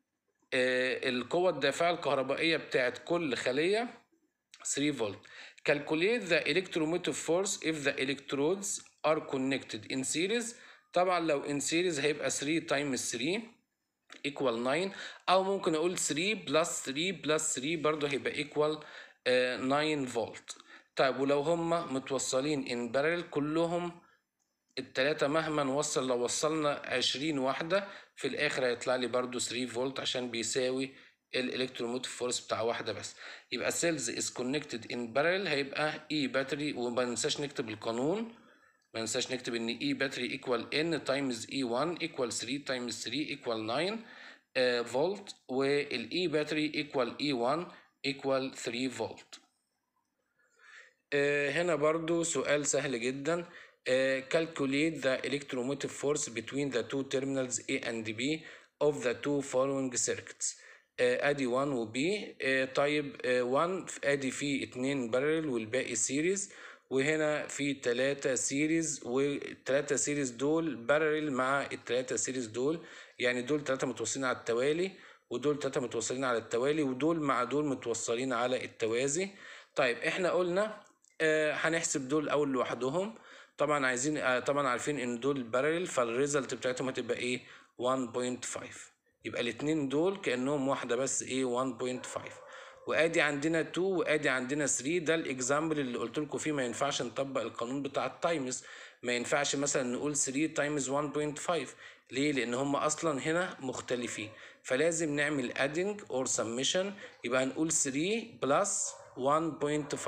آه القوة الدافعة الكهربائية بتاعت كل خلية 3 فولت calculate the electromotive force if the electrodes are connected in series طبعا لو in series هيبقى 3 times 3 equal 9 او ممكن اقول 3 plus 3 plus 3 برضه هيبقى equal uh, 9 فولت طيب ولو هم متوصلين ان بارل كلهم التلاتة مهما نوصل لو وصلنا عشرين واحدة في الآخر هيطلع لي برضو 3 فولت عشان بيساوي الالكتروموتيف فورس بتاع واحدة بس يبقى سيلز از كونكتد ان بارل هيبقى اي باتري وما ننساش نكتب القانون ما ننساش نكتب ان اي باتري ايكوال ان تايمز اي 1 ايكوال 3 تايمز 3 ايكوال 9 فولت والاي باتري ايكوال اي 1 ايكوال 3 فولت هنا برضو سؤال سهل جدا Uh, calculate the electromotive force between the two terminals A and B of the two following circuits. Uh, ادي 1 و B uh, طيب 1 ادي فيه اتنين بارل والباقي سيريز وهنا في تلاتة سيريز والتلاتة سيريز دول بارل مع التلاتة سيريز دول يعني دول تلاتة متوصلين على التوالي ودول تلاتة متوصلين على التوالي ودول مع دول متوصلين على التوازي طيب احنا قلنا هنحسب دول اول لوحدهم طبعا عايزين طبعا عارفين ان دول بارل فالريزلت بتاعتهم هتبقى ايه 1.5 يبقى الاتنين دول كانهم واحده بس ايه 1.5 وادي عندنا 2 وادي عندنا 3 ده الاكزامبل اللي قلت لكم فيه ما ينفعش نطبق القانون بتاع التايمز ما ينفعش مثلا نقول 3 تايمز 1.5 ليه لان هم اصلا هنا مختلفين فلازم نعمل ادنج اور سميشن يبقى هنقول 3 بلس 1.5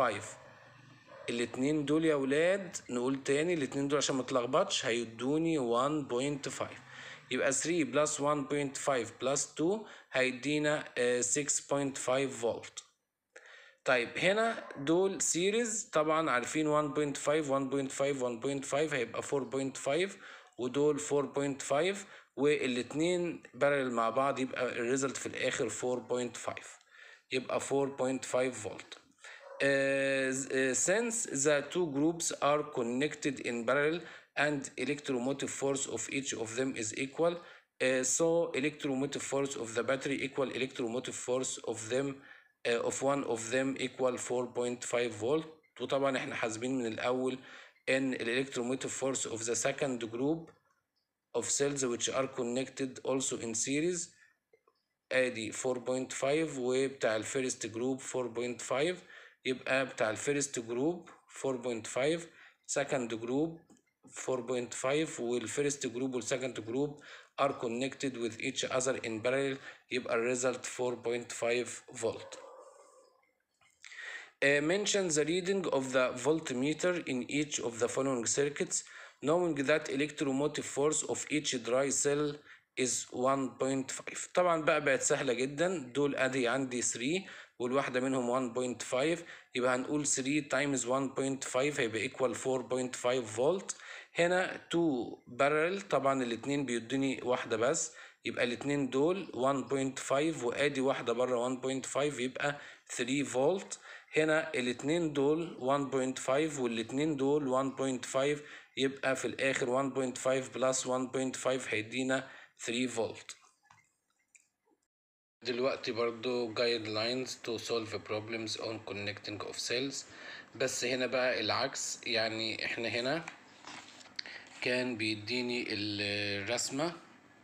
الاتنين دول يا ولاد نقول تاني الاتنين دول عشان متلخبطش هيدوني 1.5 يبقى 3 بلس 1.5 بلس 2 هيدينا 6.5 فولت طيب هنا دول سيريز طبعا عارفين 1.5 1.5 1.5 هيبقى 4.5 ودول 4.5 والاتنين بارل مع بعض يبقى الريزلت في الاخر 4.5 يبقى 4.5 فولت Uh, uh, since the two groups are connected in parallel and electromotive force of each of them is equal uh, so electromotive force of the battery equal electromotive force of them uh, of one of them equal 4.5 volt وطبعا احنا حاسبين من الاول ان electromotive force of the second group of cells which are connected also in series ادي 4.5 وبتاع الفيرست جروب 4.5 يبقى بتاع الفيرست جروب 4.5 سكند جروب 4.5 والفيرست جروب والسكند جروب are connected with each other in parallel يبقى الريزلت 4.5 فولت Uh, mention the reading of the voltmeter in each of the following circuits knowing that electromotive force of each dry cell is 1.5 طبعا بقى بقت سهلة جدا دول ادي عندي 3 والواحدة منهم 1.5 يبقى هنقول 3 تايمز 1.5 هيبقى ايكوال 4.5 فولت هنا 2 بارل طبعا الاتنين بيدوني واحدة بس يبقى الاتنين دول 1.5 وادي واحدة بره 1.5 يبقى 3 فولت هنا الاتنين دول 1.5 والاتنين دول 1.5 يبقى في الاخر 1.5 بلس 1.5 هيدينا 3 فولت دلوقتي برضو guidelines to solve problems on connecting of cells بس هنا بقى العكس يعني احنا هنا كان بيديني الرسمة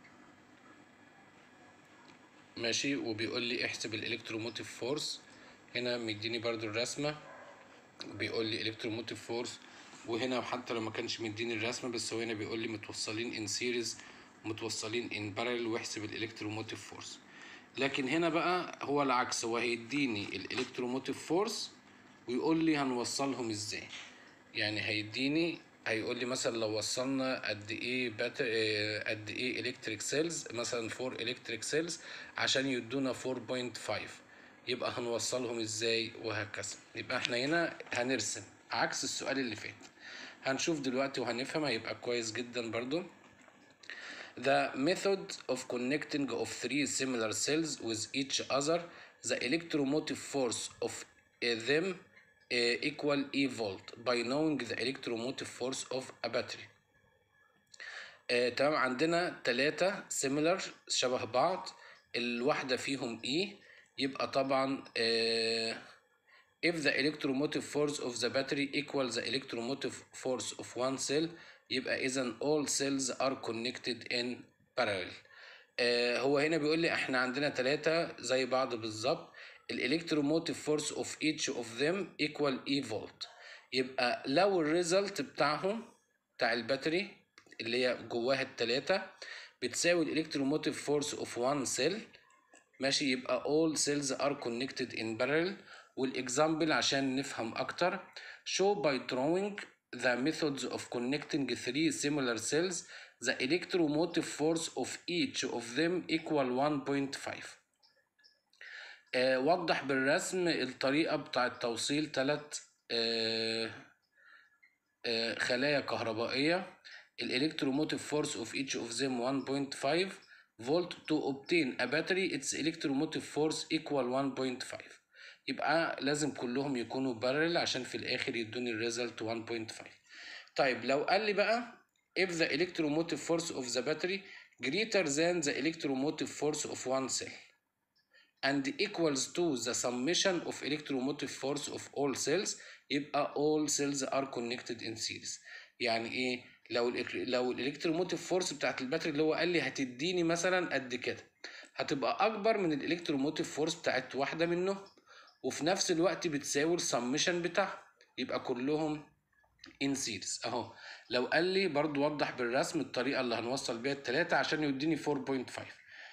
ماشي وبيقول لي احسب الالكتروموتيف فورس هنا مديني برضو الرسمة بيقول لي الكتروموتيف فورس وهنا حتى لو ما كانش مديني الرسمة بس هو هنا بيقول لي متوصلين ان سيريز متوصلين ان بارل واحسب الالكتروموتيف فورس لكن هنا بقى هو العكس هو هيديني الالكتروموتيف فورس ويقول لي هنوصلهم ازاي يعني هيديني هيقول لي مثلا لو وصلنا قد ايه بات قد ايه الكتريك سيلز مثلا 4 الكتريك سيلز عشان يدونا 4.5 يبقى هنوصلهم ازاي وهكذا يبقى احنا هنا هنرسم عكس السؤال اللي فات هنشوف دلوقتي وهنفهم هيبقى كويس جدا برضو The method of connecting of three similar cells with each other, the electromotive force of them uh, equal E volt by knowing the electromotive force of a battery. آه، تمام عندنا تلاتة similar شبه بعض الواحدة فيهم E يبقى طبعا آه، if the electromotive force of the battery equals the electromotive force of one cell يبقى إذا all cells are connected in parallel آه، هو هنا بيقول لي احنا عندنا تلاتة زي بعض بالظبط الالكتروموتيف فورس اوف each of them equal E فولت يبقى لو الريزلت بتاعهم بتاع الباتري اللي هي جواها التلاتة بتساوي الالكتروموتيف فورس اوف one سيل ماشي يبقى all cells are connected in parallel والاكزامبل عشان نفهم اكتر show by drawing the methods of connecting three similar cells the electromotive force of each of them equal 1.5 آه وضح بالرسم الطريقة بتاعة توصيل ثلاث آه آه خلايا كهربائية الالكتروموتيف فورس of each of them 1.5 volt to obtain a battery its electromotive force equal 1.5 يبقى لازم كلهم يكونوا بارل عشان في الاخر يدوني الريزلت 1.5 طيب لو قال لي بقى if the electromotive force of the battery greater than the electromotive force of one cell and equals to the summation of electromotive force of all cells يبقى all cells are connected in series يعني ايه لو ال لو الالكتروموتيف فورس بتاعت الباتري اللي هو قال لي هتديني مثلا قد كده هتبقى اكبر من الالكتروموتيف فورس بتاعت واحده منهم وفي نفس الوقت بتساوي السمشن بتاعها يبقى كلهم ان سيريز اهو لو قال لي برضو وضح بالرسم الطريقه اللي هنوصل بيها التلاته عشان يديني 4.5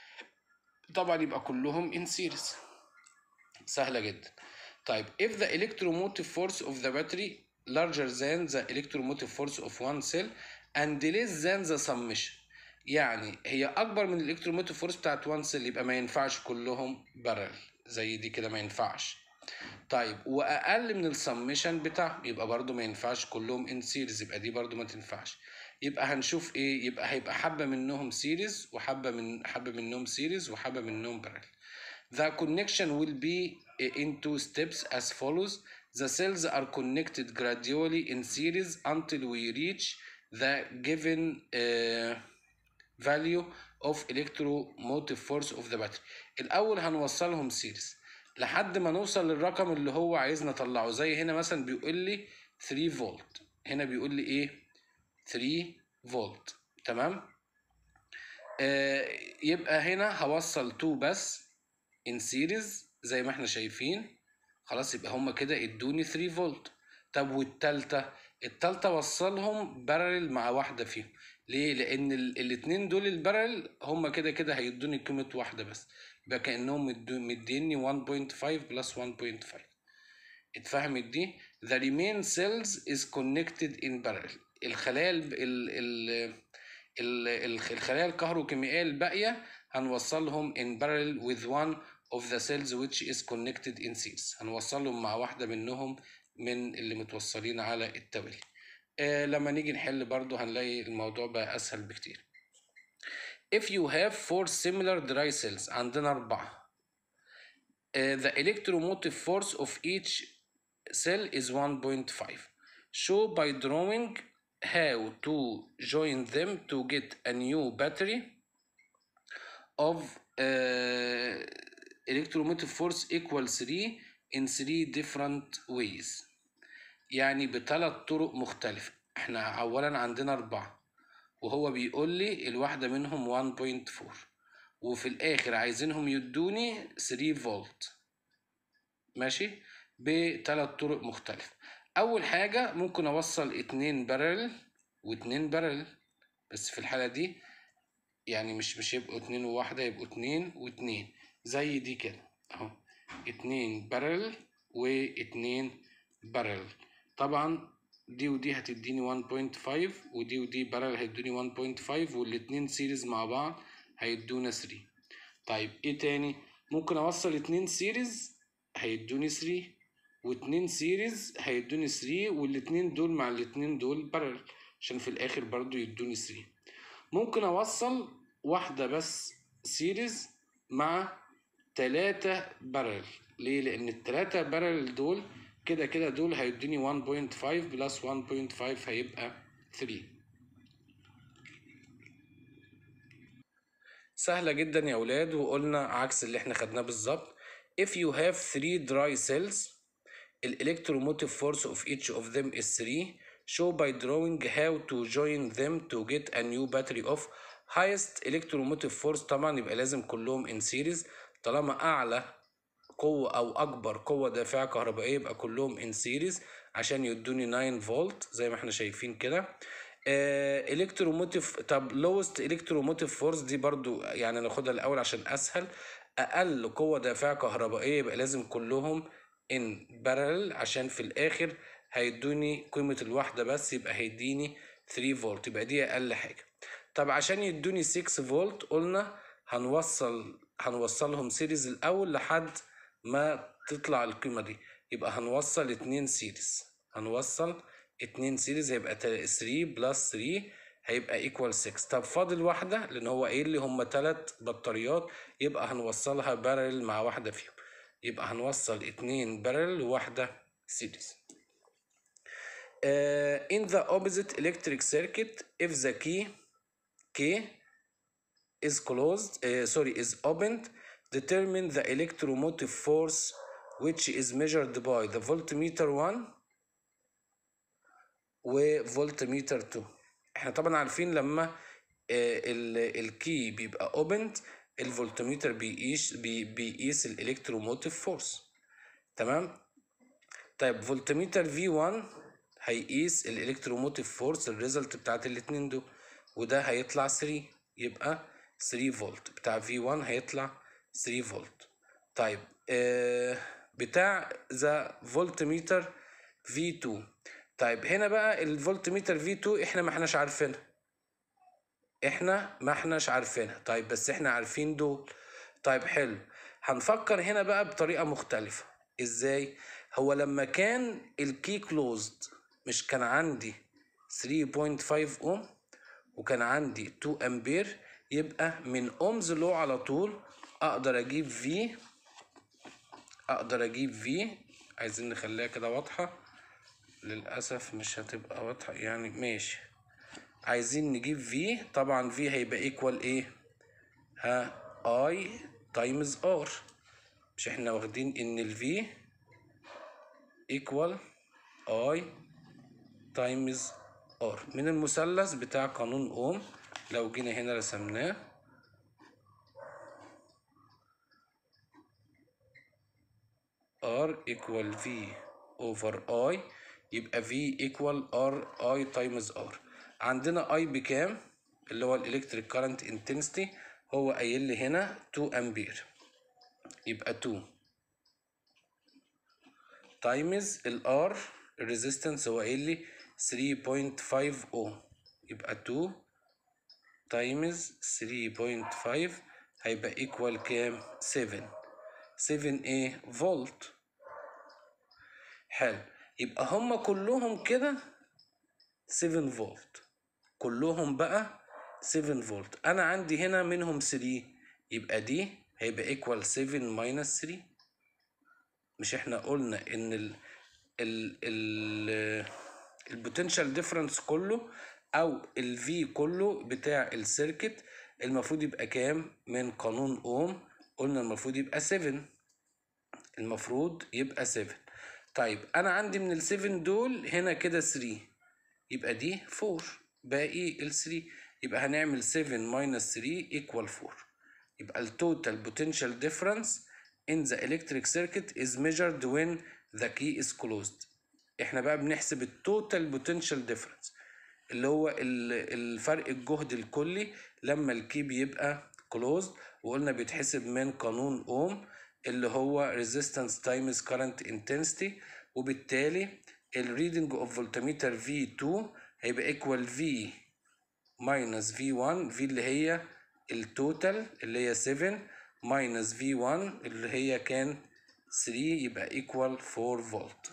طبعا يبقى كلهم ان سيريز سهله جدا طيب if the electromotive force of the battery larger than the electromotive force of one cell and less than the summation يعني هي اكبر من الالكتروموتيف فورس بتاعت وان سيل يبقى ما ينفعش كلهم بارل زي دي كده ما ينفعش طيب واقل من السمشن بتاعهم يبقى برضو ما ينفعش كلهم ان سيريز يبقى دي برضو ما تنفعش يبقى هنشوف ايه يبقى هيبقى حبه منهم سيريز وحبه من حبه منهم سيريز وحبه منهم بارل The connection will be in two steps as follows. The cells are connected gradually in series until we reach the given uh, value of electromotive force of the battery. الأول هنوصلهم سيريز لحد ما نوصل للرقم اللي هو عايزنا نطلعه زي هنا مثلا بيقول لي 3 فولت هنا بيقول لي ايه 3 فولت تمام آه يبقى هنا هوصل 2 بس ان سيريز زي ما احنا شايفين خلاص يبقى هما كده ادوني 3 فولت طب والتالتة التالتة وصلهم بارل مع واحدة فيهم ليه لان ال- الاتنين دول البارل هما كده كده هيدوني قيمة واحدة بس يبقى كأنهم مدو- مديني 1.5 بلس 1.5 اتفهمت دي the remain cells is connected in parallel الخلايا ال ال ال ال- ال- الخلايا الكهروكيميائية الباقية هنوصلهم in parallel with one of the cells which is connected in series هنوصلهم مع واحدة منهم من اللي متوصلين على التوالي آه لما نيجي نحل برضو هنلاقي الموضوع بقى أسهل بكتير if you have four similar dry cells عندنا أربعة uh, the electromotive force of each cell is 1.5 show by drawing how to join them to get a new battery of uh, electromotive force equal 3 in 3 different ways يعني بثلاث طرق مختلفة احنا اولا عندنا اربعة وهو بيقول لي الواحدة منهم 1.4 وفي الاخر عايزينهم يدوني 3 فولت ماشي بثلاث طرق مختلفة اول حاجة ممكن اوصل اتنين بارل واتنين بارل بس في الحالة دي يعني مش مش يبقوا اتنين وواحدة يبقوا اتنين واتنين زي دي كده اهو اتنين بارل واتنين بارل طبعا دي ودي هتديني 1.5 ودي ودي بارل هيدوني 1.5 والاتنين سيريز مع بعض هيدونا 3 طيب ايه تاني ممكن اوصل اتنين سيريز هيدوني 3 واتنين سيريز هيدوني 3 والاتنين دول مع الاتنين دول بارل عشان في الاخر برضو يدوني 3 ممكن اوصل واحدة بس سيريز مع تلاتة بارل ليه؟ لأن التلاتة بارل دول كده كده دول هيدوني 1.5 بلس 1.5 هيبقى 3 سهلة جدا يا ولاد وقلنا عكس اللي احنا خدناه بالظبط if you have three dry cells electromotive force of each of them is 3 show by drawing how to join them to get a new battery of highest electromotive force طبعا يبقى لازم كلهم in series طالما اعلى قوة أو أكبر قوة دافعة كهربائية يبقى كلهم ان سيريز عشان يدوني 9 فولت زي ما احنا شايفين كده الكتروموتيف طب لوست الكتروموتيف فورس دي برضو يعني ناخدها الاول عشان اسهل اقل قوه دافعه كهربائيه يبقى لازم كلهم ان بارل عشان في الاخر هيدوني قيمه الواحده بس يبقى هيديني 3 فولت يبقى دي اقل حاجه طب عشان يدوني 6 فولت قلنا هنوصل هنوصلهم سيريز الاول لحد ما تطلع القيمه دي يبقى هنوصل 2 سيريز هنوصل 2 سيريز هيبقى 3 بلس 3 هيبقى ايكوال 6 طب فاضل واحده لان هو قايل لي هم ثلاث بطاريات يبقى هنوصلها بارل مع واحده فيهم يبقى هنوصل 2 بارل وواحده سيريز uh, in the opposite electric circuit if the key K is closed uh, sorry is opened determine the electromotive force which is measured by the voltmeter 1 وفولتميتر 2 احنا طبعا عارفين لما الكي بيبقى اوبند الفولتميتر بيقيس بي بيقيس الالكتروموتيف فورس تمام طيب فولتميتر في 1 هيقيس الالكتروموتيف فورس الريزلت بتاعت الاتنين دول وده هيطلع 3 يبقى 3 فولت بتاع في 1 هيطلع 3 فولت طيب آه بتاع ذا فولتميتر في 2 طيب هنا بقى الفولت ميتر في 2 احنا ما احناش عارفينها احنا ما احناش عارفينها طيب بس احنا عارفين دول طيب حلو هنفكر هنا بقى بطريقة مختلفة ازاي هو لما كان الكي كلوزد مش كان عندي 3.5 اوم وكان عندي 2 امبير يبقى من اومز لو على طول اقدر اجيب في اقدر اجيب في عايزين نخليها كده واضحه للأسف مش هتبقى واضحة يعني ماشي عايزين نجيب في طبعا في هيبقى ايكوال ايه ها اي تايمز ار مش احنا واخدين ان الفي ايكوال اي تايمز ار من المثلث بتاع قانون اوم لو جينا هنا رسمناه ار ايكوال في اوفر اي يبقى V equal R I times R عندنا I بكام اللي هو الالكتريك كارنت انتنسيتي هو قايل لي هنا 2 امبير يبقى 2 تايمز ال R الريزيستنس هو قايل لي 3.5 اوم يبقى 2 تايمز 3.5 هيبقى ايكوال كام 7 7 ايه فولت حلو يبقى هما كلهم كده 7 فولت كلهم بقى 7 فولت انا عندي هنا منهم 3 يبقى دي هيبقى ايكوال 7 ماينس 3 مش احنا قلنا ان ال ال ال البوتنشال ديفرنس كله او الفي كله بتاع السيركت المفروض يبقى كام من قانون اوم قلنا المفروض يبقى 7 المفروض يبقى 7 طيب انا عندي من السيفن دول هنا كده 3 يبقى دي 4 باقي ال 3 يبقى هنعمل 7 minus 3 equal 4 يبقى التوتال potential difference in the electric circuit is measured when the key is closed احنا بقى بنحسب التوتال potential difference اللي هو الفرق الجهد الكلي لما الكي بيبقى closed وقلنا بيتحسب من قانون اوم اللي هو resistance times current intensity وبالتالي الريدنج اوف فولتميتر V2 هيبقى equal V minus V1 V اللي هي التوتال اللي هي 7 minus V1 اللي هي كان 3 يبقى equal 4 فولت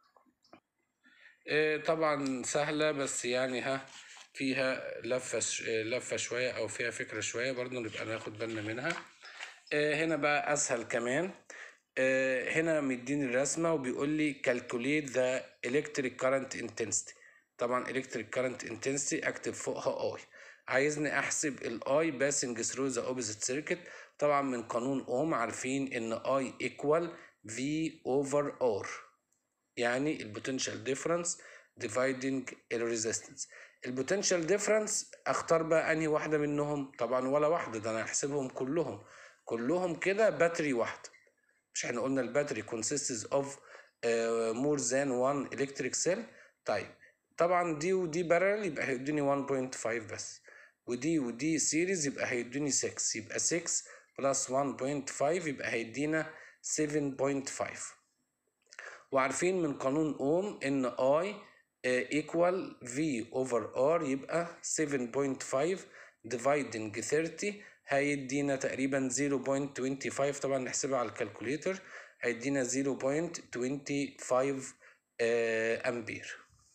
طبعا سهلة بس يعني ها فيها لفة لفة شوية أو فيها فكرة شوية برضه نبقى ناخد بالنا منها هنا بقى اسهل كمان هنا مديني الرسمه وبيقول لي calculate the electric current intensity طبعا electric current intensity اكتب فوقها I عايزني احسب الاي passing through the opposite circuit طبعا من قانون اوم عارفين ان I equal V over R يعني البوتنشال ديفرنس dividing الريزيستنس البوتنشال ديفرنس اختار بقى انهي واحده منهم طبعا ولا واحده ده انا هحسبهم كلهم كلهم كده باتري واحده مش احنا قلنا الباتري consists of uh, more than one electric cell طيب طبعا دي ودي بارل يبقى هيدوني 1.5 بس ودي ودي سيريز يبقى هيدوني 6 يبقى 6 بلس 1.5 يبقى هيدينا 7.5 وعارفين من قانون اوم ان I equal V over R يبقى 7.5 dividing 30 هيدينا تقريبا 0.25 طبعا نحسبها على الكالكوليتر هيدينا 0.25 آه، امبير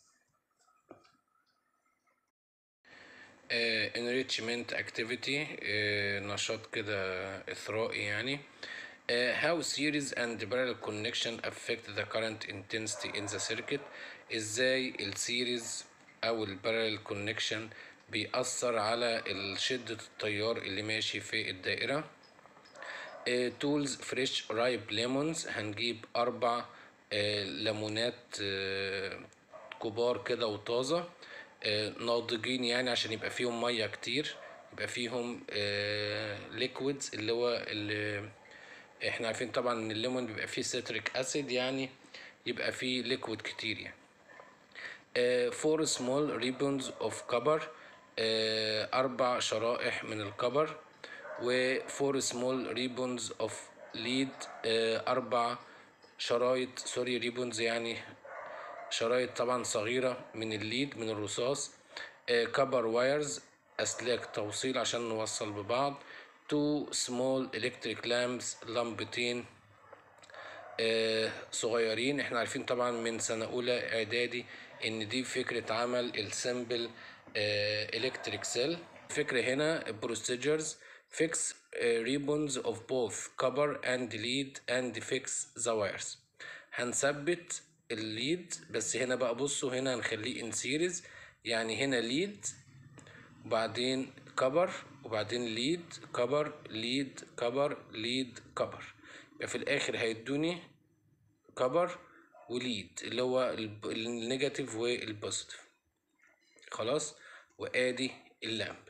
آه، enrichment activity آه، نشاط كده إثرائي يعني آه، how series and parallel connection affect the current intensity in the circuit ازاي السيريز او البارallel connection بيأثر على شدة التيار اللي ماشي في الدائرة تولز فريش رايب ليمونز هنجيب أربع آه، ليمونات آه، كبار كده وطازة آه، ناضجين يعني عشان يبقى فيهم مية كتير يبقى فيهم ليكويدز اللي هو اللي احنا عارفين طبعا ان الليمون بيبقى فيه سيتريك اسيد يعني يبقى فيه ليكويد كتير يعني فور سمول ريبونز اوف كبر أربع شرائح من الكبر و فور سمول ريبونز اوف ليد أربع شرايط سوري ريبونز يعني شرايط طبعا صغيرة من الليد من الرصاص كبر وايرز أسلاك توصيل عشان نوصل ببعض تو سمول إلكتريك لامبس لمبتين آه، صغيرين احنا عارفين طبعا من سنة أولى إعدادي إن دي فكرة عمل السمبل إلكتريك سيل فكرة هنا procedures fix آه، ribbons of both copper and lead and fix the wires هنثبت الليد بس هنا بقى بصوا هنا هنخليه in series يعني هنا ليد وبعدين كبر وبعدين ليد كبر ليد كبر ليد كبر يبقى في الاخر هيدوني كبر وليد اللي هو الب- النيجاتيف والبوزيتيف خلاص وادي اللامب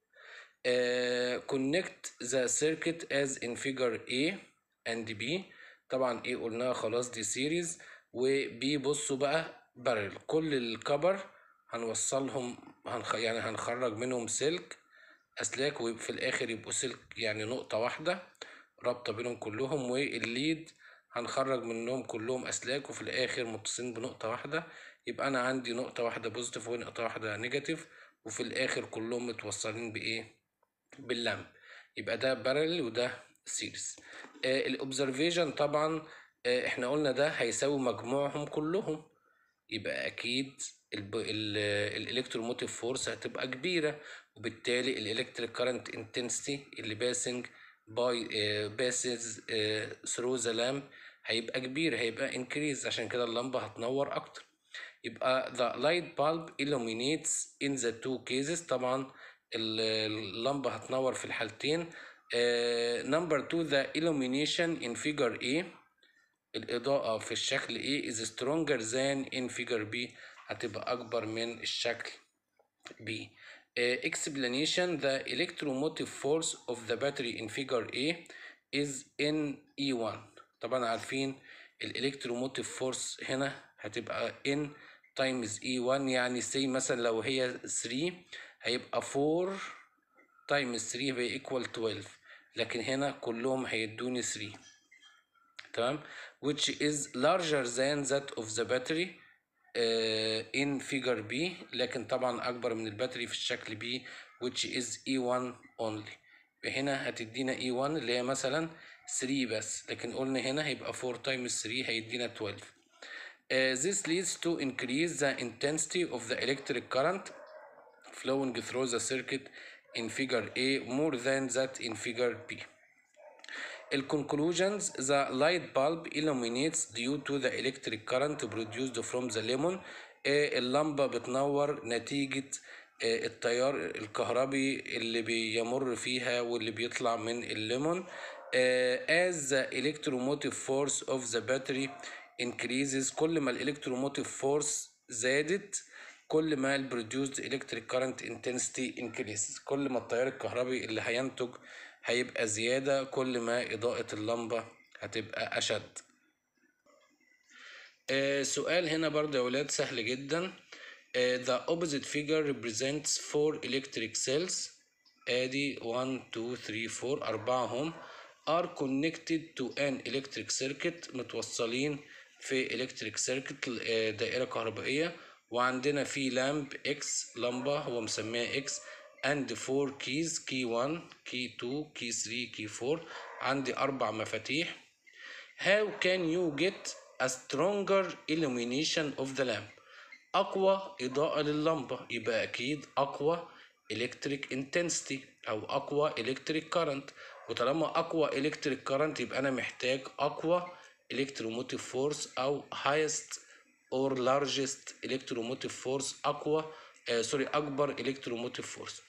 كونكت ذا سيركت از ان فيجر A اند B طبعا A قلناها خلاص دي سيريز وبي بصوا بقى بارل كل الكبر هنوصلهم هنخ... يعني هنخرج منهم سلك اسلاك وفي الاخر يبقوا سلك يعني نقطة واحدة رابطة بينهم كلهم والليد هنخرج منهم كلهم اسلاك وفي الاخر متصلين بنقطة واحدة يبقى انا عندي نقطة واحدة بوزيتيف ونقطة واحدة نيجاتيف وفي الاخر كلهم متوصلين بايه باللمب يبقى ده بارل وده سيريز آه الاوبزرفيشن طبعا آه احنا قلنا ده هيساوي مجموعهم كلهم يبقى اكيد الالكتروموتيف فورس هتبقى كبيره وبالتالي الالكتريك كارنت انتنسيتي اللي باسنج باي باسز ثرو ذا لامب هيبقى كبير هيبقى انكريز عشان كده اللمبه هتنور اكتر يبقى the light bulb illuminates in the two cases طبعا ال- اللمبة هتنور في الحالتين آه، number two the illumination in figure A الإضاءة في الشكل A is stronger than in figure B هتبقى أكبر من الشكل B آه، explanation the electromotive force of the battery in figure A is in E1 طبعا عارفين الالكتروموتيف فورس هنا هتبقى in times E1 يعني say مثلا لو هي 3 هيبقى 4 times 3 هيبقى equal 12 لكن هنا كلهم هيدوني 3 تمام which is larger than that of the battery uh, in figure B لكن طبعا أكبر من الباتري في الشكل B which is E1 only هنا هتدينا E1 اللي هي مثلا 3 بس لكن قلنا هنا هيبقى 4 times 3 هيدينا 12 Uh, this leads to increase the intensity of the electric current flowing through the circuit in figure A more than that in figure B. The conclusions the light bulb illuminates due to the electric current produced from the lemon آه، اللمبة بتنور نتيجة آه، التيار الكهربي اللي بيمر فيها واللي بيطلع من الليمون آه، as the electromotive force of the battery increases كل ما الالكتروموتيف فورس زادت كل ما ال produced electric current intensity increases كل ما التيار الكهربي اللي هينتج هيبقى زيادة كل ما إضاءة اللمبة هتبقى أشد آه سؤال هنا برضه يا ولاد سهل جدا آه the opposite figure represents four electric cells ادي 1 2 3 4 أربعة هم are connected to an electric circuit متوصلين في electric circuit آه دائرة كهربائية وعندنا في لامب اكس لمبة هو مسميها اكس and four keys key 1 key 2 key 3 key 4 عندي أربع مفاتيح how can you get a stronger illumination of the lamp أقوى إضاءة لللمبة يبقى أكيد أقوى electric intensity أو أقوى electric current وطالما أقوى electric current يبقى أنا محتاج أقوى electromotive force أو highest or largest electromotive force أقوى آه سوري أكبر electromotive force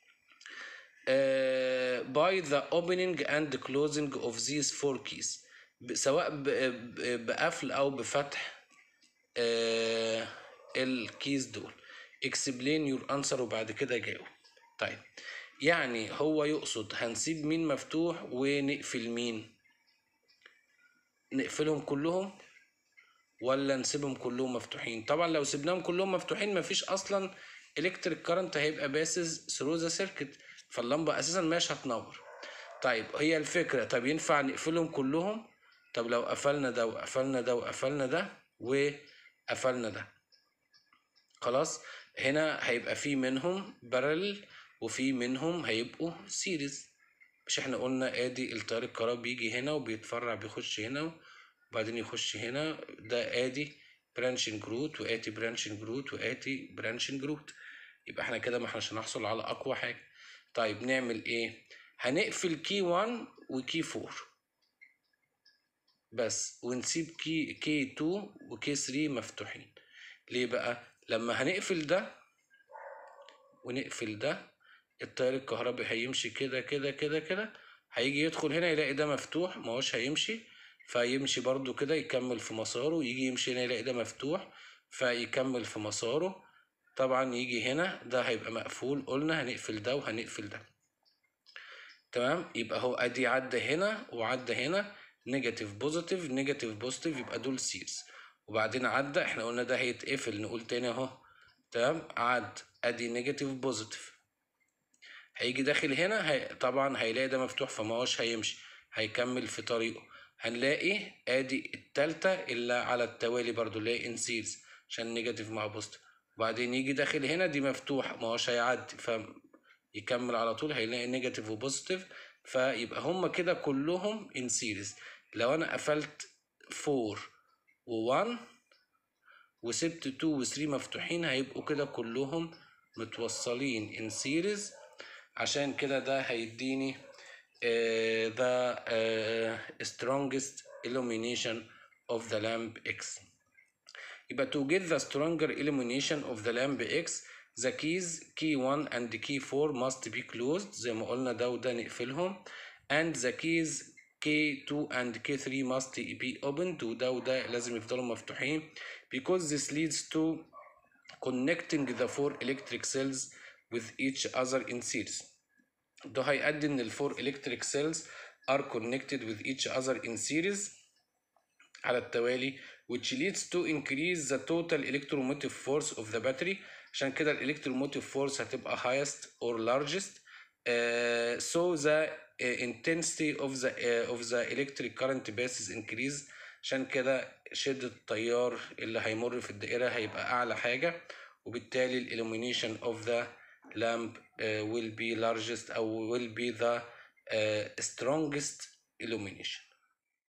آه by the opening and closing of these four keys ب- سواء ب- ب- بقفل أو بفتح آه الكيز دول explain your answer وبعد كده جاوب طيب يعني هو يقصد هنسيب مين مفتوح ونقفل مين نقفلهم كلهم ولا نسيبهم كلهم مفتوحين طبعا لو سيبناهم كلهم مفتوحين مفيش اصلا الكتريك كارنت هيبقى باسز ثرو ذا سيركت فاللمبه اساسا مش هتنور طيب هي الفكره طب ينفع نقفلهم كلهم طب لو قفلنا ده وقفلنا ده وقفلنا ده وقفلنا ده خلاص هنا هيبقى في منهم بارل وفي منهم هيبقوا سيريز مش احنا قلنا ادي التيار الكهربي بيجي هنا وبيتفرع بيخش هنا وبعدين يخش هنا ده ادي برانشنج روت واتي برانشنج روت واتي برانشنج روت يبقى احنا كده ما احناش هنحصل على اقوى حاجه طيب نعمل ايه هنقفل كي 1 وكي 4 بس ونسيب كي كي 2 وكي 3 مفتوحين ليه بقى لما هنقفل ده ونقفل ده التيار الكهربي هيمشي كده كده كده كده هيجي يدخل هنا يلاقي ده مفتوح ما هوش هيمشي فيمشي برضو كده يكمل في مساره يجي يمشي هنا يلاقي ده مفتوح فيكمل في مساره طبعا يجي هنا ده هيبقى مقفول قلنا هنقفل ده وهنقفل ده تمام يبقى هو ادي عدى هنا وعدى هنا نيجاتيف بوزيتيف نيجاتيف بوزيتيف يبقى دول سيرز وبعدين عدى احنا قلنا ده هيتقفل نقول تاني اهو تمام عد ادي نيجاتيف بوزيتيف هيجي داخل هنا هي... طبعا هيلاقي ده مفتوح فما هوش هيمشي هيكمل في طريقه هنلاقي ادي التالتة اللي على التوالي برضو اللي هي ان سيرز عشان نيجاتيف مع بوزيتيف وبعدين يجي داخل هنا دي مفتوحة ما هوش هيعدي فيكمل على طول هيلاقي نيجاتيف وبوزيتيف فيبقى هما كده كلهم ان سيريز لو انا قفلت 4 و1 وسبت 2 و 3 مفتوحين هيبقوا كده كلهم متوصلين ان سيريز عشان كده ده هيديني uh, the uh, strongest illumination of the lamp X يبقى to get the stronger illumination of the lamp X the keys key 1 and key 4 must be closed زي ما قلنا ده وده نقفلهم and the keys K2 and K3 must be opened وده وده لازم يفضلوا مفتوحين because this leads to connecting the four electric cells with each other in series ده هيؤدي ان الفور electric cells are connected with each other in series على التوالي which leads to increase the total electromotive force of the battery عشان كده electromotive force هتبقى highest or largest uh, so the uh, intensity of the uh, of the electric current passes increase عشان كده شدة التيار اللي هيمر في الدائرة هيبقى أعلى حاجة وبالتالي ال illumination of the lamp uh, will be largest أو will be the uh, strongest illumination